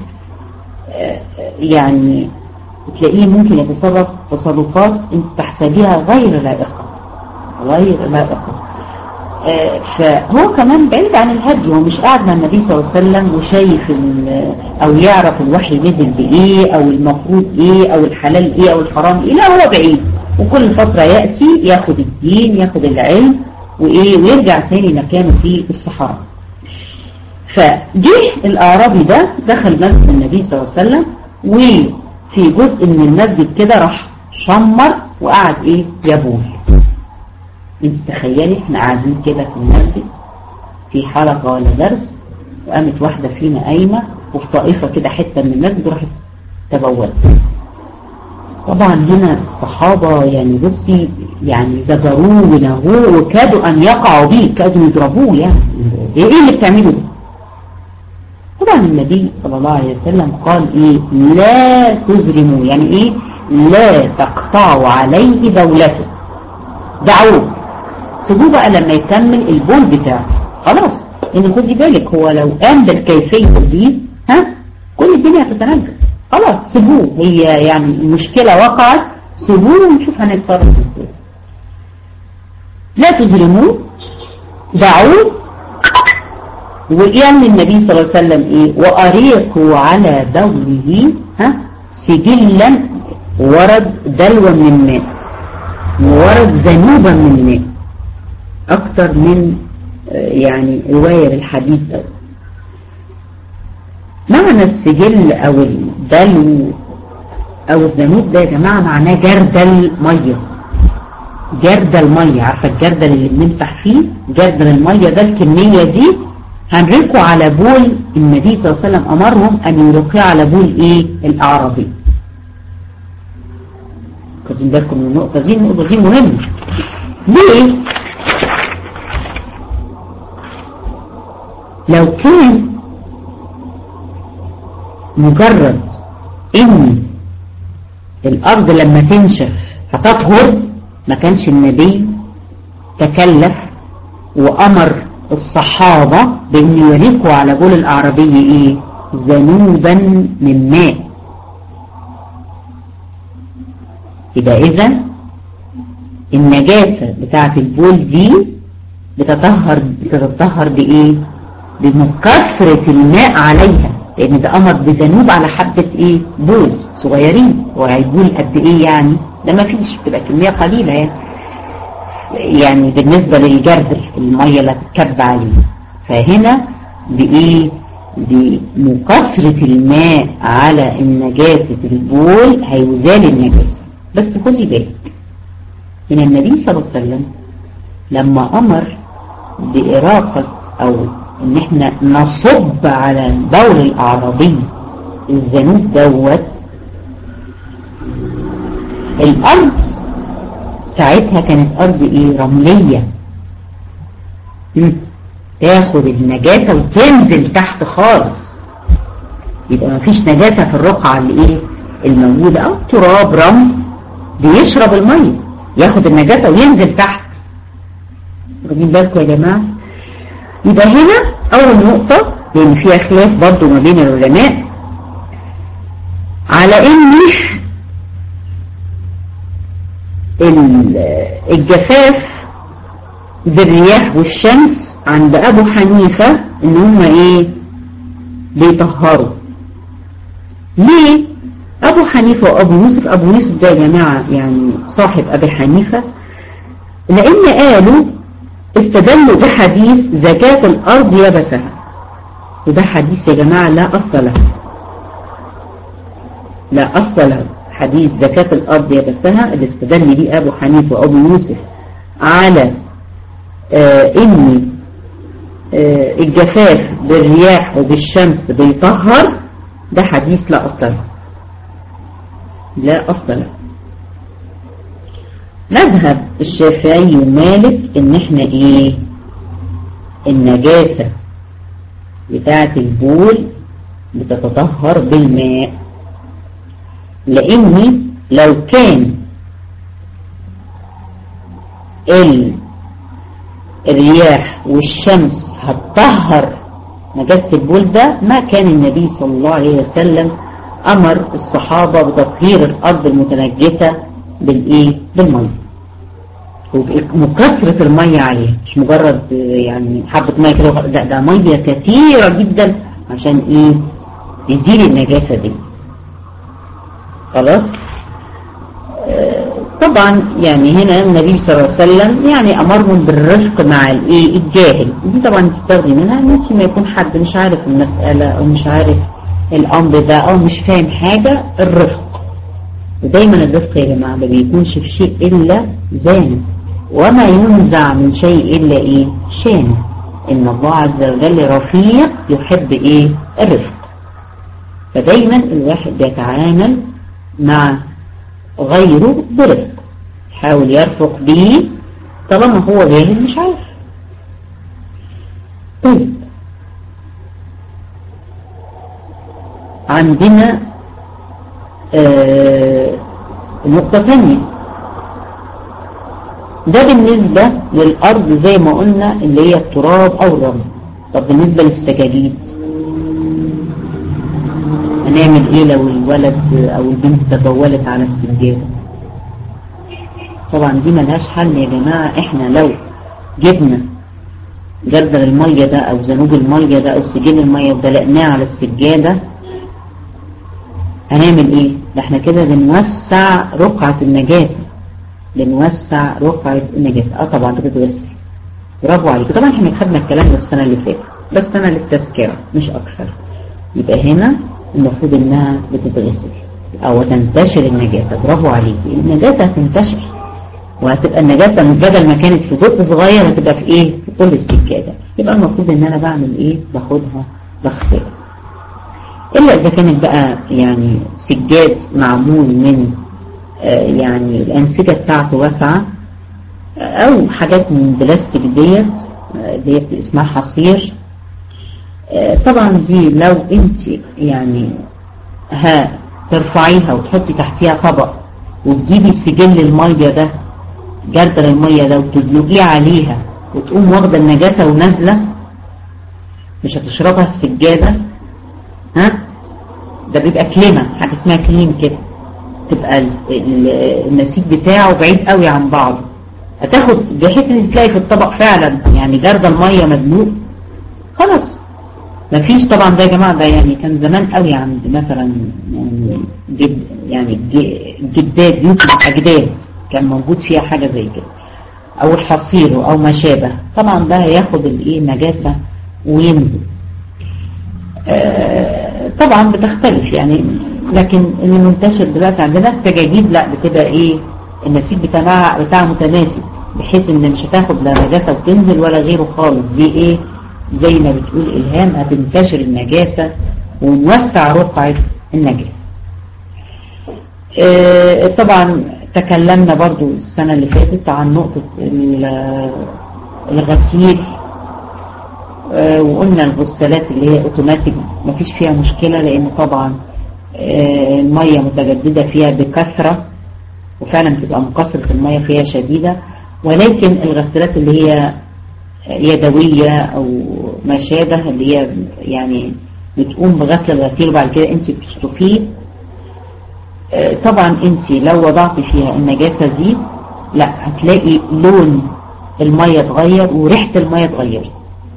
يعني تلاقيه ممكن يتصرف تصرفات انت تحسبيها غير لائقة غير لائقة آه فهو كمان بعيد عن الهدي هو مش قاعد مع النبي صلى الله عليه وسلم وشايف او يعرف الوحي نزل بايه او المفروض ايه او الحلال ايه او الحرام ايه لا هو بعيد وكل فترة يأتي ياخد الدين ياخد العلم وايه ويرجع تاني مكانه في الصحراء فجه الأعرابي ده دخل مسجد النبي صلى الله عليه وسلم وفي جزء من المسجد كده راح شمر وقعد ايه يبول انت تخيلي احنا قاعدين كده في المسجد في حلقة ولا درس وقامت واحدة فينا قايمة وفي طائفة كده حتة من المسجد راحت تبولت طبعا هنا الصحابة يعني بصي يعني زجروه ونهوه وكادوا أن يقعوا به كادوا يضربوه يعني ايه اللي بتعمله ده طبعا النبي صلى الله عليه وسلم قال ايه لا تزرموا يعني ايه لا تقطعوا عليه دولته دعوه سيبوه بقى لما يكمل البول بتاعه خلاص ان خدي بالك هو لو قام بالكيفية دي ها كل الدنيا هتتنجس خلاص سيبوه هي يعني المشكلة وقعت سيبوه ونشوف هنتصرف ازاي لا تظلموه دعوه وقال النبي صلى الله عليه وسلم ايه وأريقوا على بوله ها سجلا ورد دلوا من ماء ورد ذنوبا من ماء اكتر من يعني رواية للحديث ده معنى السجل او الدلو او الذنوب ده يا جماعة معناه جردل مية جردل مية عارفة الجردل اللي بنمسح فيه جردل المية ده الكمية دي هنركوا على بول النبي صلى الله عليه وسلم امرهم ان يرقوا على بول ايه الاعرابي خدين بالكم من النقطة دي النقطة دي مهمة ليه لو كان مجرد ان الارض لما تنشف هتطهر ما كانش النبي تكلف وامر الصحابة بان يريقوا على بول الاعرابي ايه ذنوبا من ماء يبقى اذا النجاسة بتاعت البول دي بتطهر بتتطهر بايه بمكثرة الماء عليها لان ده امر بذنوب على حبة ايه بول صغيرين وهيبول قد ايه يعني ده ما فيش بتبقى كمية قليلة يعني يعني بالنسبة للجردل المية اللي هتتكب عليه فهنا بايه بمكثرة الماء على النجاسة البول هيزال النجاسة بس خدي بالك ان النبي صلى الله عليه وسلم لما امر بإراقة او ان احنا نصب على البول الاعرابي الذنوب دوت الارض ساعتها كانت ارض ايه رملية تاخد النجاسة وتنزل تحت خالص يبقى ما فيش نجاسة في الرقعة اللي ايه الموجودة او تراب رمل بيشرب المية ياخد النجاسة وينزل تحت واخدين بالكم يا جماعة يبقى هنا أول نقطة لأن فيها خلاف برضو ما بين العلماء على إن الجفاف بالرياح والشمس عند أبو حنيفة إن هم إيه بيطهروا ليه أبو حنيفة وأبو يوسف أبو يوسف ده يا جماعة يعني صاحب أبي حنيفة لأن قالوا استدلوا بحديث زكاة الأرض يبسها وده حديث يا جماعة لا أصل له لا أصل له حديث زكاة الأرض يبسها اللي استدل به أبو حنيفة وأبو يوسف على آه إن آه الجفاف بالرياح وبالشمس بيطهر ده حديث لا أصل له لا أصل له مذهب الشافعي ومالك ان احنا ايه النجاسة بتاعة البول بتتطهر بالماء لاني لو كان الرياح والشمس هتطهر نجاسة البول ده ما كان النبي صلى الله عليه وسلم امر الصحابة بتطهير الارض المتنجسة بالايه بالمية وكثرة المية عليها مش مجرد يعني حبة مية كده لا ده مية كثيرة جدا عشان ايه يزيل النجاسة دي خلاص طبعا يعني هنا النبي صلى الله عليه وسلم يعني امرهم بالرفق مع الايه الجاهل دي طبعا تستخدم منها ان ما يكون حد مش عارف المسألة او مش عارف الامر ده او مش فاهم حاجة الرفق ودايما الرفق يا جماعة ما بيكونش في شيء الا زانه وما ينزع من شيء الا ايه شانه ان الله عز وجل رفيق يحب ايه الرفق فدايما الواحد بيتعامل مع غيره برفق يحاول يرفق به طالما هو جاهل مش عارف طيب عندنا آه نقطة ثانية ده بالنسبة للأرض زي ما قلنا اللي هي التراب أو الرمل طب بالنسبة للسجاجيد هنعمل ايه لو الولد او البنت تبولت على السجادة طبعا دي ملهاش حل يا جماعة احنا لو جبنا جردل المية ده او زنوب المية ده او سجين المية ودلقناه على السجادة هنعمل ايه ده احنا كده بنوسع رقعة النجاسة بنوسع رقعة النجاسة اه طبعا بتتغسل برافو عليك طبعا احنا خدنا الكلام ده السنة اللي فاتت بس انا للتذكرة مش اكثر يبقى هنا المفروض انها بتتغسل او تنتشر النجاسة برافو عليك النجاسة هتنتشر وهتبقى النجاسة بدل ما كانت في جزء صغير هتبقى في ايه في كل السجادة يبقى المفروض ان انا بعمل ايه باخدها بغسلها الا اذا كانت بقى يعني سجاد معمول من آه يعني الانسجة بتاعته واسعة او حاجات من بلاستيك ديت ديت اسمها حصير طبعا دي لو انت يعني ها ترفعيها وتحطي تحتيها طبق وتجيبي سجل المية ده جردل المية ده وتدلقيه عليها وتقوم واخدة النجاسة ونازلة مش هتشربها السجادة ها ده بيبقى كليمة حاجة اسمها كليم كده تبقى النسيج بتاعه بعيد قوي عن بعضه هتاخد بحيث ان تلاقي في الطبق فعلا يعني جردل مية مدلوق خلاص مفيش طبعا ده يا جماعة ده يعني كان زمان قوي عند مثلا يعني جد يعني جدات بيوت الأجداد كان موجود فيها حاجة زي كده أو الحصير أو ما شابه طبعا ده هياخد الإيه نجاسة وينزل آه طبعا بتختلف يعني لكن اللي منتشر دلوقتي عندنا السجاجيد لا بتبقى إيه النسيج بتاعها بتاعها متماسك بحيث إن مش هتاخد لا نجاسة وتنزل ولا غيره خالص دي إيه زي ما بتقول إلهام هتنتشر النجاسة ونوسع رقعة النجاسة اه طبعا تكلمنا برضو السنة اللي فاتت عن نقطة الغسيل اه وقلنا الغسالات اللي هي اوتوماتيك مفيش فيها مشكلة لان طبعا اه المية متجددة فيها بكثرة وفعلا بتبقى مقصرة المية فيها شديدة ولكن الغسالات اللي هي يدوية أو ما شابه اللي هي يعني بتقوم بغسل الغسيل وبعد كده انت بتشطفيه طبعا انت لو وضعتي فيها النجاسة دي لا هتلاقي لون المية اتغير وريحة المية اتغيرت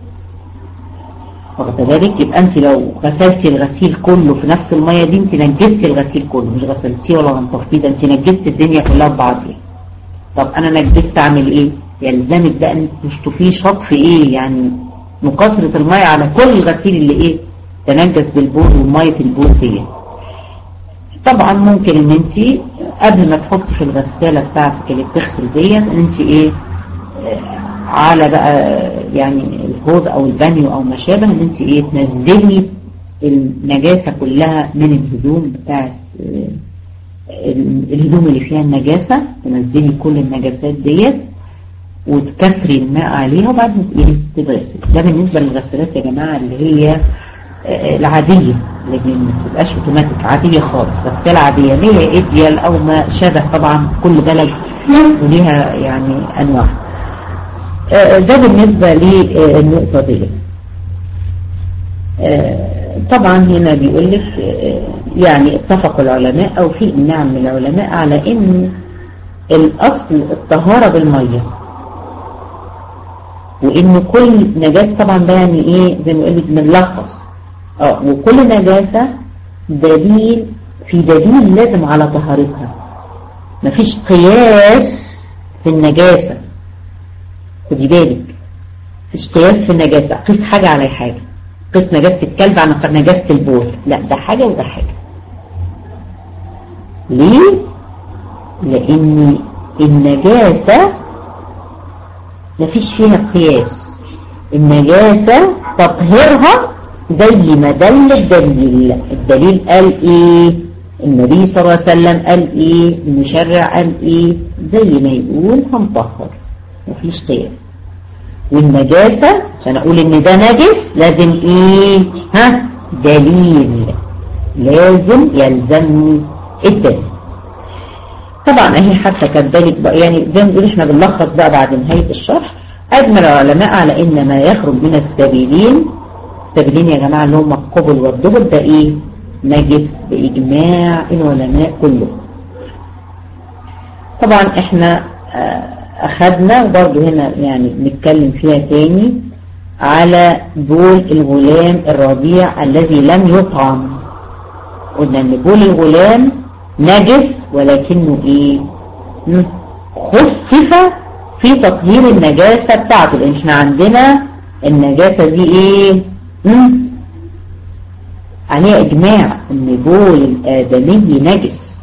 واخد بالك يبقى انت لو غسلتي الغسيل كله في نفس المية دي انت نجستي الغسيل كله مش غسلتيه ولا نطفتيه ده انت نجستي الدنيا كلها ببعضها طب انا نجست اعمل ايه يلزمك بقى ان تشطفيه شطف ايه يعني مقاصرة المية على كل الغسيل اللي ايه تنجس بالبول ومية البول دي طبعا ممكن ان انت قبل ما تحطي في الغسالة بتاعتك اللي بتغسل دي ان انت ايه على بقى يعني الحوض او البانيو او ما شابه ان انت ايه تنزلي النجاسة كلها من الهدوم بتاعت الهدوم اللي فيها النجاسة تنزلي كل النجاسات ديت وتكثري الماء عليها وبعدين ايه تتغسل ده بالنسبة للغسالات يا جماعة اللي هي العادية اللي ما بتبقاش اوتوماتيك عادية خالص غسالة عادية اللي هي ايديال او ما شابه طبعا كل بلد وليها يعني انواع ده بالنسبة للنقطة دي طبعا هنا بيقول لك يعني اتفق العلماء او في نعم من العلماء على ان الأصل الطهارة بالمية وإن كل نجاسة طبعا ده يعني إيه زي ما يقول لك بنلخص اه وكل نجاسة دليل في دليل لازم على طهارتها مفيش قياس في النجاسة خدي بالك مفيش قياس في النجاسة قيس حاجة على حاجة قيس نجاسة الكلب عن نجاسة البول لا ده حاجة وده حاجة ليه؟ لأن النجاسة مفيش فيها قياس النجاسة تطهيرها زي ما دل الدليل الدليل قال ايه النبي صلى الله عليه وسلم قال ايه المشرع قال ايه زي ما يقول هنطهر مفيش قياس والنجاسة عشان اقول ان ده نجس لازم ايه ها دليل لازم يلزمني الدليل طبعا اهي حتى كذلك بقى يعني زي ما بنقول احنا بنلخص بقى بعد نهاية الشرح اجمل العلماء على ان ما يخرج من السبيلين السبيلين يا جماعة اللي هم القبل والدبل ده ايه نجس باجماع العلماء كلهم طبعا احنا اخدنا وبرضه هنا يعني بنتكلم فيها تاني على بول الغلام الرضيع الذي لم يطعم قلنا ان بول الغلام نجس ولكنه ايه خفف في تطهير النجاسة بتاعته لان احنا عندنا النجاسة دي ايه عليها اجماع ان بول الادمي نجس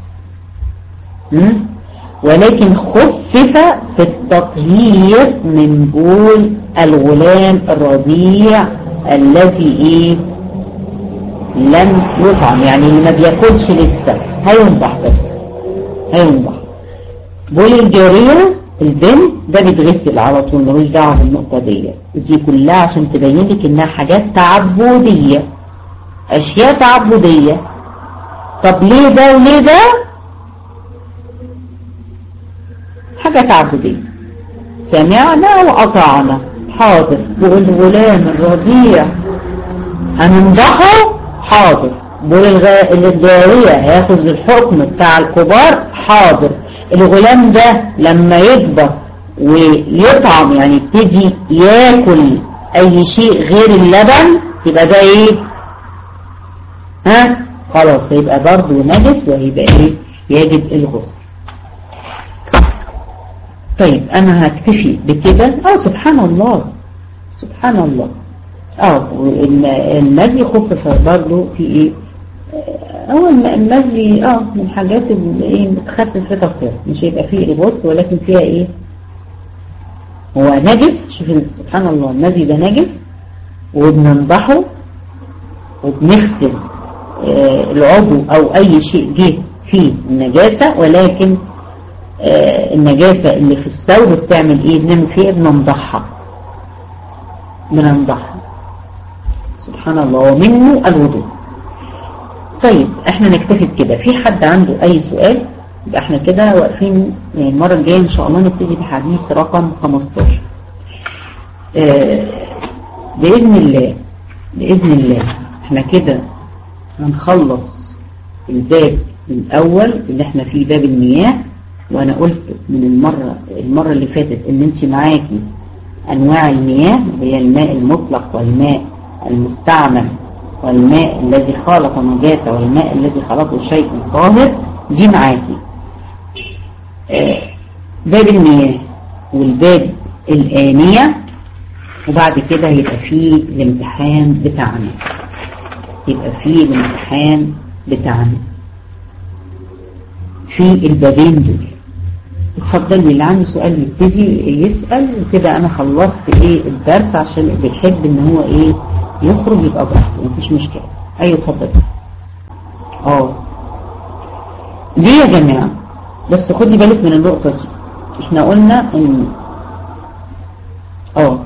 ولكن خفف في التطهير من بول الغلام الرضيع الذي ايه لم يطعم يعني اللي ما بياكلش لسه هينضح بس هينضح بول الجارية البنت ده بيتغسل على طول ملوش دعوه بالنقطة دي ودي كلها عشان تبين لك انها حاجات تعبدية اشياء تعبدية طب ليه ده وليه ده حاجة تعبدية سمعنا وأطعنا حاضر والغلام الرضيع هننضحه حاضر بول الجارية هياخذ الحكم بتاع الكبار حاضر الغلام ده لما يكبر ويطعم يعني يبتدي ياكل اي شيء غير اللبن يبقى ده ايه ها خلاص هيبقى برضه نجس وهيبقى ايه يجب الغسل طيب انا هكتفي بكده اه سبحان الله سبحان الله اه المزي خفف برضه في ايه هو المزي اه من الحاجات اللي ايه بتخفف في تطهير مش هيبقى فيه غسل ولكن فيها ايه هو نجس شوف سبحان الله المزي ده نجس وبننضحه وبنغسل آه العضو او اي شيء جه فيه النجاسة ولكن آه النجاسة اللي في الثوب بتعمل ايه بنعمل فيها بننضحها بننضحها سبحان الله ومنه الوضوء طيب احنا نكتفي بكده في حد عنده اي سؤال يبقى احنا كده واقفين يعني المرة الجاية ان شاء الله نبتدي بحديث رقم 15 اه بإذن الله بإذن الله احنا كده هنخلص الباب الأول اللي احنا فيه باب المياه وانا قلت من المرة المرة اللي فاتت ان انت معاكي انواع المياه اللي هي الماء المطلق والماء المستعمل والماء الذي خالط نجاسة والماء الذي خلطه شيء طاهر دي معاكي آه باب المياه والباب الآنية وبعد كده يبقى فيه الامتحان بتاعنا يبقى فيه الامتحان بتاعنا في البابين دول اتفضل اللي عنده سؤال يبتدي يسأل وكده انا خلصت ايه الدرس عشان بيحب ان هو ايه يخرج يبقى براحته مفيش مشكلة ايوه اتفضل اه ليه يا جماعة بس خدي بالك من النقطة دي احنا قلنا ان اه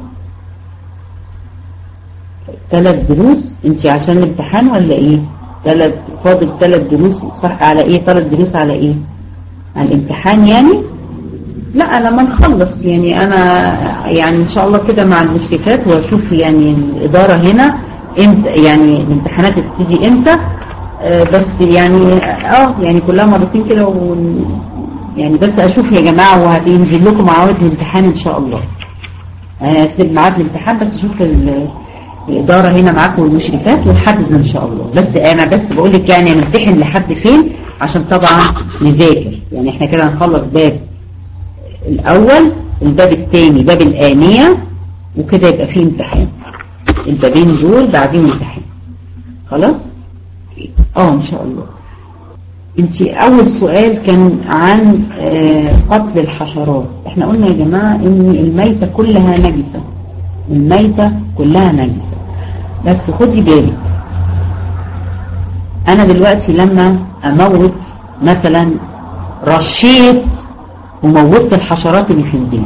ثلاث دروس انت عشان الامتحان ولا ايه ثلاث فاضل ثلاث دروس صح على ايه ثلاث دروس على ايه على الامتحان يعني لا لما نخلص يعني انا يعني ان شاء الله كده مع المشرفات واشوف يعني الاداره هنا امتى يعني الامتحانات تبتدي امتى آه بس يعني اه يعني كلها مرتين كده يعني بس اشوف يا جماعة وهينزل لكم موعد الامتحان ان شاء الله انا هكتب ميعاد الامتحان بس اشوف الادارة هنا معاكم والمشرفات ونحدد ان شاء الله بس انا بس بقول لك يعني نمتحن لحد فين عشان طبعا نذاكر يعني احنا كده هنخلص باب الاول الباب الثاني باب الآنية وكده يبقى فيه امتحان البابين دول بعدين امتحان خلاص اه ان شاء الله انت اول سؤال كان عن قتل الحشرات احنا قلنا يا جماعة ان الميتة كلها نجسة الميتة كلها نجسة بس خدي بالك انا دلوقتي لما اموت مثلا رشيت وموتت الحشرات اللي في البيت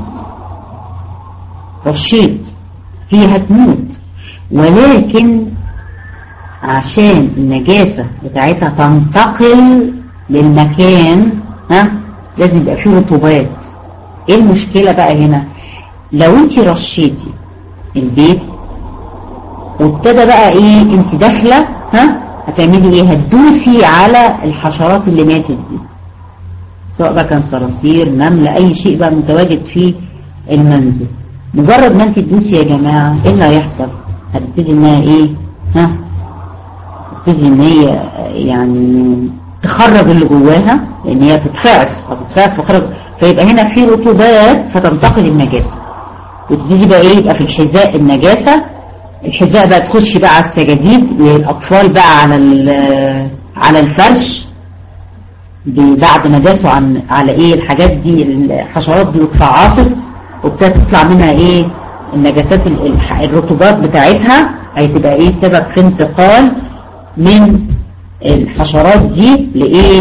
رشيت هي هتموت ولكن عشان النجاسة بتاعتها تنتقل للمكان ها لازم يبقى فيه رطوبات ايه المشكلة بقى هنا لو انت رشيتي البيت وابتدى بقى ايه انت داخلة ها هتعملي ايه هتدوسي على الحشرات اللي ماتت دي سواء بقى كان صراصير نملة اي شيء بقى متواجد في المنزل مجرد ما انت تدوسي يا جماعة ايه اللي هيحصل هتبتدي انها ايه ها هتبتدي ان هي يعني تخرج اللي جواها لان هي بتتفعس هتتفعس فخرج فيبقى هنا في رطوبات فتنتقل النجاسة وتبتدي بقى ايه يبقى في الحذاء النجاسة الحذاء بقى تخش بقى على السجاجيد والاطفال بقى على على الفرش بعد ما داسوا عن على ايه الحاجات دي الحشرات دي واتفعصت وابتدت تطلع منها ايه النجاسات الرطوبات بتاعتها هتبقى ايه سبب في انتقال من الحشرات دي لايه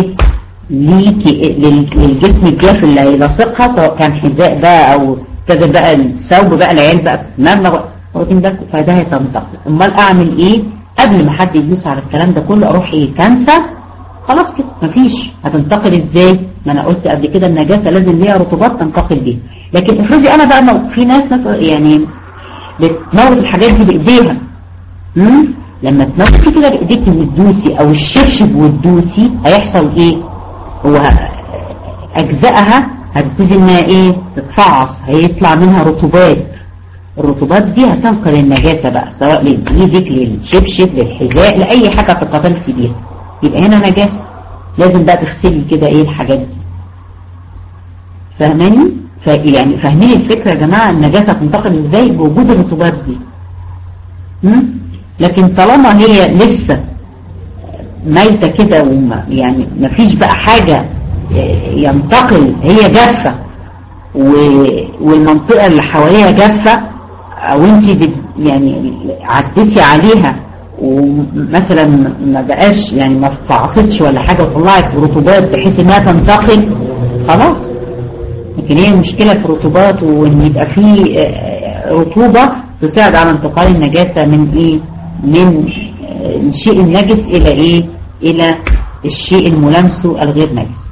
للجسم الجاف اللي هيلاصقها سواء كان حذاء بقى او ابتدى بقى الثوب بقى العيال بقى بتتنمى واخدين بالكم فده هيتنتقل امال اعمل ايه قبل ما حد يدوس على الكلام ده كله اروح ايه كنسه خلاص كده مفيش هتنتقل ازاي ما انا قلت قبل كده النجاسة لازم ليها رطوبات تنتقل بيها لكن افرضي انا بقى مو... في ناس مثلا يعني بتموت الحاجات دي بايديها امم لما تموتي كده بايديكي وتدوسي او الشبشب وتدوسي هيحصل ايه هو اجزائها هتبتدي انها ايه تتفعص هيطلع منها رطوبات الرطوبات دي هتنقل النجاسة بقى سواء لإيدك للشبشب للحذاء لأي حاجة تقاتلتي بيها يبقى هنا نجاسة لازم بقى تغسلي كده ايه الحاجات دي فاهماني ف... يعني فاهمين الفكرة يا جماعة النجاسة تنتقل ازاي بوجود الرطوبات دي م? لكن طالما هي لسه ميتة كده وما يعني ما فيش بقى حاجة ينتقل هي جافة و... والمنطقة اللي حواليها جافة او انت بت... يعني عديتي عليها ومثلا ما بقاش يعني ما اتفعصتش ولا حاجة وطلعت رطوبات بحيث انها تنتقل خلاص لكن هي المشكلة في الرطوبات وان يبقى في رطوبة تساعد على انتقال النجاسة من ايه من الشيء النجس الى ايه الى الشيء الملامس الغير نجس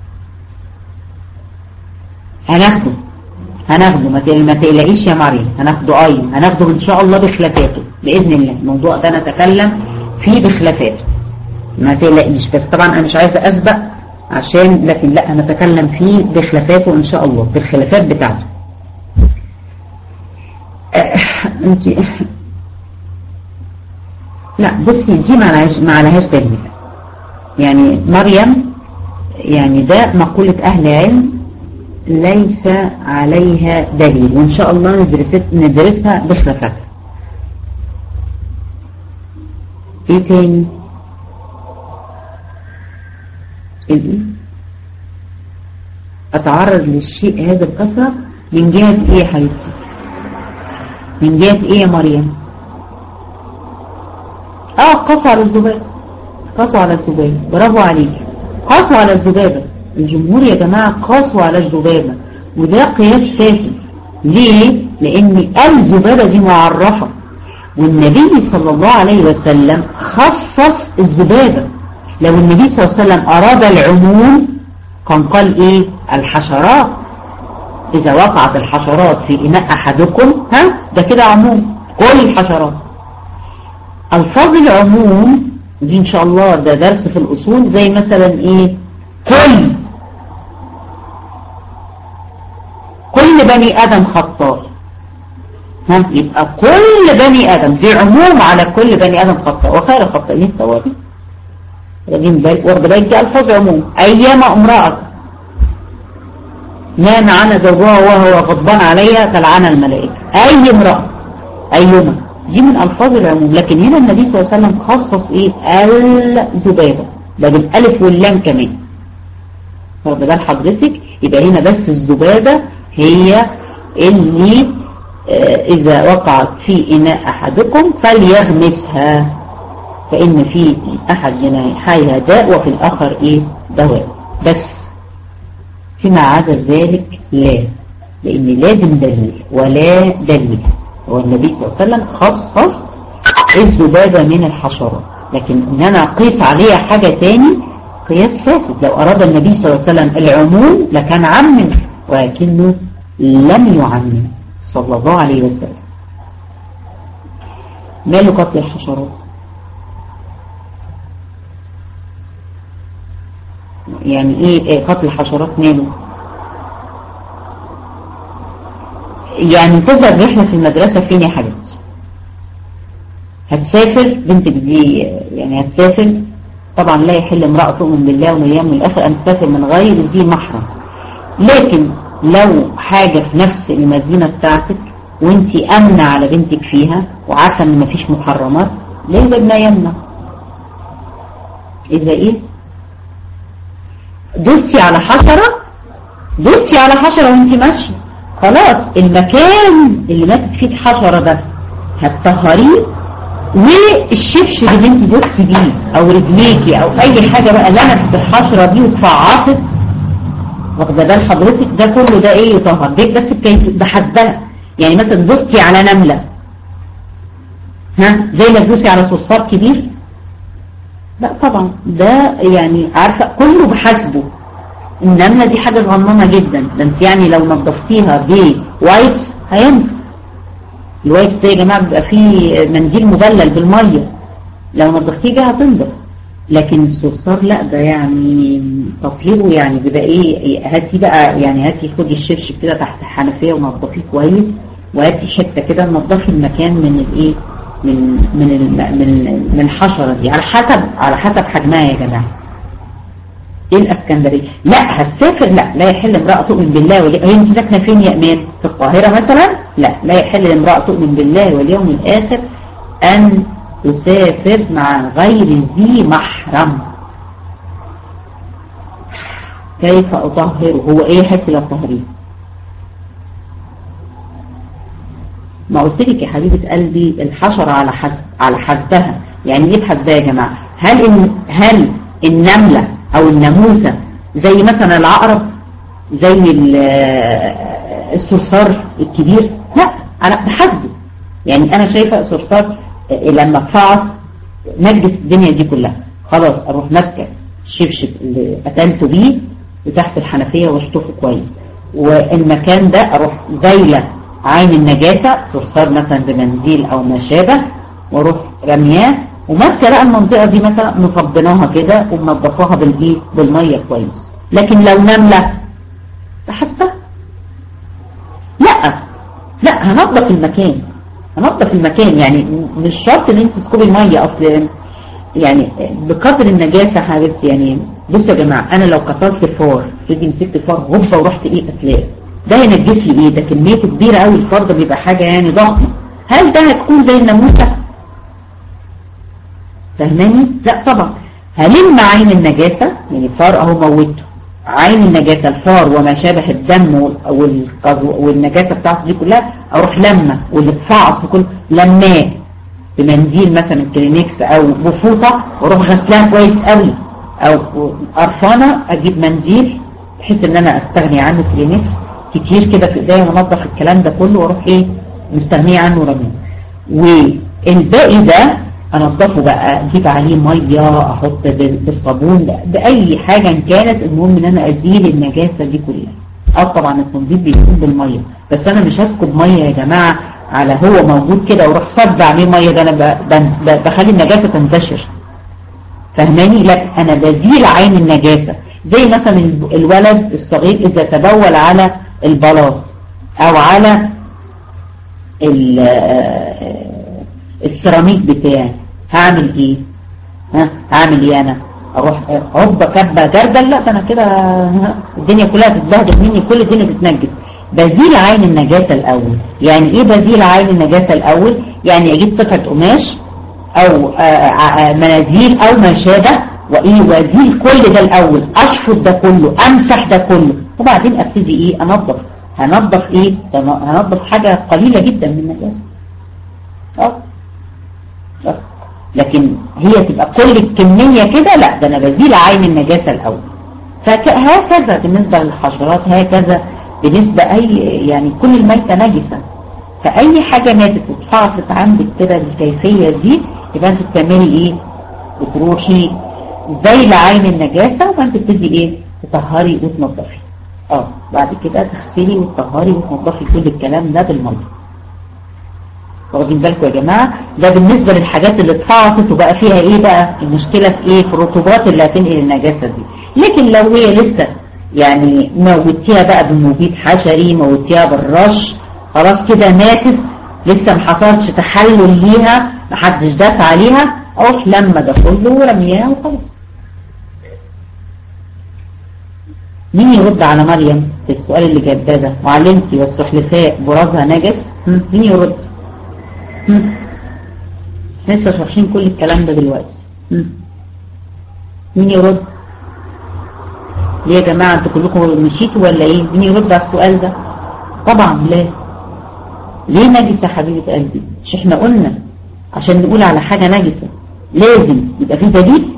هناخده هناخده ما تقلقيش يا مريم هناخده اي هناخده ان شاء الله بخلافاته باذن الله الموضوع ده نتكلم فيه بخلافاته ما تقلقيش بس طبعا انا مش عايزه اسبق عشان لكن لا هنتكلم فيه بخلافاته ان شاء الله بالخلافات بتاعته انت لا بصي دي ما لهاش ما لهاش دليل يعني مريم يعني ده مقولة أهل علم ليس عليها دليل وإن شاء الله ندرس ندرسها بخلافاتها ايه تاني ايه اتعرض للشيء هذا بكثرة من جهة ايه يا حبيبتي من جهة ايه يا مريم اه قصوا على الذبابة قصوا على الذبابة برافو عليك قصوا على الذبابة الجمهور يا جماعة قاسوا على الذبابة وده قياس فاسد ليه؟ لأن الذبابة دي معرفة والنبي صلى الله عليه وسلم خصص الذبابة لو النبي صلى الله عليه وسلم أراد العموم كان قال إيه؟ الحشرات إذا وقعت الحشرات في إناء أحدكم ها ده كده عموم كل الحشرات ألفاظ العموم دي إن شاء الله ده درس في الأصول زي مثلا إيه كل بني ادم خطاء ها يبقى كل بني ادم دي عموم على كل بني ادم خطاء وخير الخطائين التوابين واخدين بالك واخد بالك دي الفاظ عموم ايما امراه نام عن زوجها وهو غضبان عليها فلعن الملائكه اي امراه ايما دي من الفاظ العموم لكن هنا النبي صلى الله عليه وسلم خصص ايه الذبابه ده بالالف واللام كمان واخد بال حضرتك يبقى هنا بس الذبابه هي اللي آه إذا وقعت في إناء أحدكم فليغمسها فإن في أحد جناحيها داء وفي الآخر إيه دواء بس فيما عدا ذلك لا لأن لازم دليل ولا دليل هو النبي صلى الله عليه وسلم خصص الذبابة من الحشرات لكن إن أنا أقيس عليها حاجة تاني قياس فاسد لو أراد النبي صلى الله عليه وسلم العموم لكان عمم ولكنه لم يعمم صلى الله عليه وسلم ماله قتل الحشرات يعني ايه, إيه قتل الحشرات ماله يعني تذهب رحلة في المدرسة فين يا حبيبتي هتسافر بنتك دي يعني هتسافر طبعا لا يحل امرأة تؤمن بالله واليوم الآخر أن تسافر من غير ذي محرم لكن لو حاجة في نفس المدينة بتاعتك وانت امنة على بنتك فيها وعارفة ان مفيش محرمات لا يوجد ما يمنع اذا ايه دوستي على حشرة دوستي على حشرة وانت ماشية خلاص المكان اللي ماتت فيه الحشرة ده هتطهريه والشبشب اللي انت دوستي بيه او رجليكي او اي حاجة بقى لمست الحشرة دي وتفعصت واخده بال حضرتك ده كله ده ايه يطهر بيك بس بحسبها يعني مثلا دوستي على نملة ها زي ما تدوسي على صرصار كبير لا طبعا ده يعني عارفة كله بحسبه النملة دي حاجة صغننة جدا ده انت يعني لو نظفتيها بوايتس هينفع الوايتس ده يا جماعة بيبقى فيه منديل مبلل بالمية لو نظفتيه بيها هتنضف لكن الصرصار لا ده يعني تطهيره يعني بيبقى ايه هاتي بقى يعني هاتي خدي الشبشب كده تحت الحنفيه ونضفيه كويس وهاتي حته كده نضفي المكان من الايه من من من من الحشره دي على حسب على حسب حجمها يا جماعه ايه الاسكندريه لا هتسافر لا لا يحل امراه تؤمن بالله واليوم هي انت ساكنه فين يا امان في القاهره مثلا لا لا يحل امراه تؤمن بالله واليوم الاخر ان تسافر مع غير ذي محرم كيف أطهره هو إيه حسل التهريب ما قلت لك يا حبيبة قلبي الحشرة على حسب على حسبها يعني ايه بحسبها يا جماعة هل إن هل النملة او الناموسة زي مثلا العقرب زي الصرصار الكبير لا انا بحسبه يعني انا شايفة صرصار لما اتفعص نجس الدنيا دي كلها خلاص اروح ماسكه الشبشب اللي قتلته بيه وتحت الحنفية واشطفه كويس والمكان ده اروح زايله عين النجاسة صرصار مثلا بمنزيل او ما شابه واروح رمياه وماسكه بقى المنطقة دي مثلا مصبناها كده ومنضفاها بالايه بالمية كويس لكن لو نملة بحسبها لا لا هنضف المكان هنضف المكان يعني مش شرط ان انت تسكبي المية اصل يعني بقدر النجاسة حبيبتي يعني بصوا يا جماعة انا لو قتلت فار ادي مسكت فار هوبا ورحت ايه قتلاه ده ينجس لي ايه ده كميته كبيرة قوي الفار ده بيبقى حاجة يعني ضخمة هل ده هتكون زي الناموسة فاهماني لا طبعا هلم عين النجاسة يعني الفار اهو موته عين النجاسة الفار وما شابه الدم والنجاسة بتاعته دي كلها اروح لما واللي اتفعص وكل لماه بمنديل مثلا كلينكس او بفوطة واروح غسلها كويس قوي او قرفانة اجيب منديل بحيث ان انا استغني عنه كلينكس كتير كده في ايديا وانضف الكلام ده كله واروح ايه مستغنية عنه ورميه والباقي ده انضفه بقى اجيب عليه ميه احط بالصابون باي حاجه إن كانت المهم ان انا ازيل النجاسه دي كلها اه طبعا التنظيف بيكون بالميه بس انا مش هسكب ميه يا جماعه على هو موجود كده واروح صب عليه ميه ده انا بخلي النجاسه تنتشر فاهماني لا انا بزيل عين النجاسه زي مثلا الولد الصغير اذا تبول على البلاط او على السيراميك بتاعي هعمل ايه ها هعمل ايه انا اروح عبة كبة جردل لا ده انا كده الدنيا كلها تتبهدل مني كل الدنيا تتنجس بزيل عين النجاسة الاول يعني ايه بزيل عين النجاسة الاول يعني اجيب قطعة قماش او مناديل او ما شابه وايه وازيل كل ده الاول اشفط ده كله امسح ده كله وبعدين ابتدي ايه انظف هنظف ايه هنظف حاجة قليلة جدا من النجاسة اه اه لكن هي تبقى كل الكمية كده لا ده انا بزيل عين النجاسة الاول فهكذا بالنسبة للحشرات هكذا بالنسبة اي يعني كل الميتة نجسة فاي حاجة ماتت واتحرصت عندك كده بالكيفية دي يبقى انت بتعملي ايه بتروحي زي عين النجاسة وبعدين تبتدي ايه تطهري وتنظفي اه بعد كده تغسلي وتطهري وتنظفي كل الكلام ده بالميه واخدين بالكم يا جماعة ده بالنسبة للحاجات اللي اتفعصت وبقى فيها ايه بقى المشكلة في ايه في الرطوبات اللي هتنقل النجاسة دي لكن لو هي لسه يعني موتيها بقى بمبيد حشري موتيها بالرش خلاص كده ماتت لسه ما حصلش تحلل ليها محدش داس عليها اروح لما ده كله ورميها وخلاص مين يرد على مريم في السؤال اللي جاب ده معلمتي والسحلفاء برازها نجس مين يرد لسه شارحين كل الكلام ده دلوقتي مين يرد ليه يا جماعة انتوا كلكم مشيتوا ولا ايه مين يرد على السؤال ده طبعا لا ليه نجس يا حبيبة قلبي مش احنا قلنا عشان نقول على حاجة نجسة لازم يبقى في دليل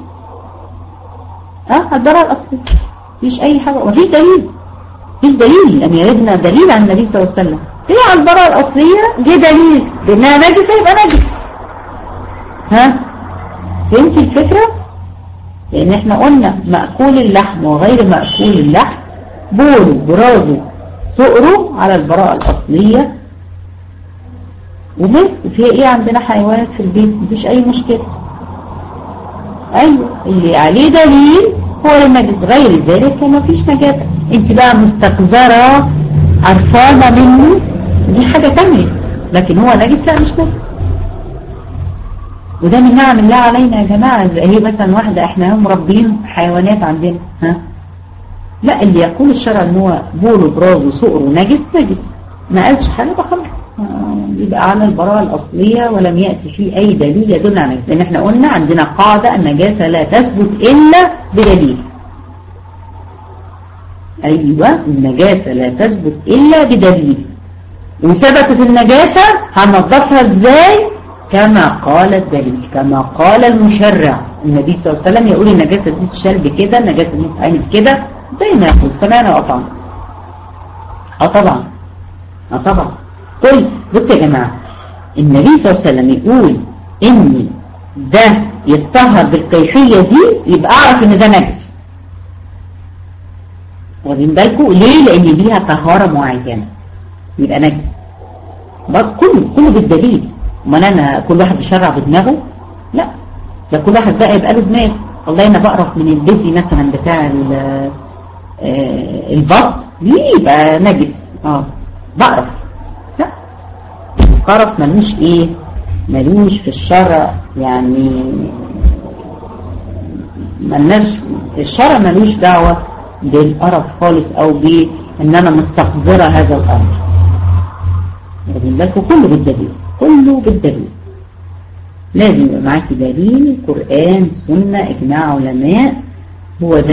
اه الضرر الاصلي مفيش اي حاجة مفيش دليل مفيش دليل لم يردنا دليل عن النبي صلى الله عليه وسلم هي على البراءة الأصلية جه دليل بأنها نجسة يبقى نجس ها فهمتي الفكرة لأن احنا قلنا مأكول اللحم وغير مأكول اللحم بوله برازه سؤره على البراءة الأصلية وبس في ايه عندنا حيوانات في البيت مفيش أي مشكلة أيوة اللي عليه دليل هو النجس غير ذلك مفيش نجاسة انت بقى مستقذرة عرفانة منه دي حاجة تانية لكن هو نجس لا مش نجس وده من نعم الله علينا يا جماعة هي مثلا واحدة احنا مربين حيوانات عندنا ها لا اللي يقول الشرع ان هو بوله برازه صقره نجس نجس ما قالش حاجة ده خلاص يبقى على البراءة الأصلية ولم يأتي فيه أي دليل يدل على لأن احنا قلنا عندنا قاعدة النجاسة لا تثبت إلا بدليل أيوة النجاسة لا تثبت إلا بدليل وثبتت النجاسة هننظفها ازاي كما قال الدليل كما قال المشرع النبي صلى الله عليه وسلم يقول النجاسة دي تشال بكده النجاسة دي تتعمل كده زي ما يقول سمعنا وأطعنا اه طبعا اه طبعا قل بص يا جماعة النبي صلى الله عليه وسلم يقول ان ده يتطهر بالكيفية دي يبقى اعرف ان ده نجس واخدين بالكم ليه لان ليها طهارة معينة يبقى نجس كله كله بالدليل امال انا كل واحد يشرع بدماغه لا ده كل واحد بقى يبقى له دماغ والله انا بقرف من البدي مثلا بتاع البط ليه يبقى نجس اه بقرف لا القرف ملوش ايه ملوش في الشرع يعني ملناش الشرع ملوش دعوة بالقرف خالص او بان انا مستقذرة هذا الامر واخدين بالكم كله بالدليل كله بالدليل لازم يبقى معاكي دليل قرآن سنة اجماع علماء هو ده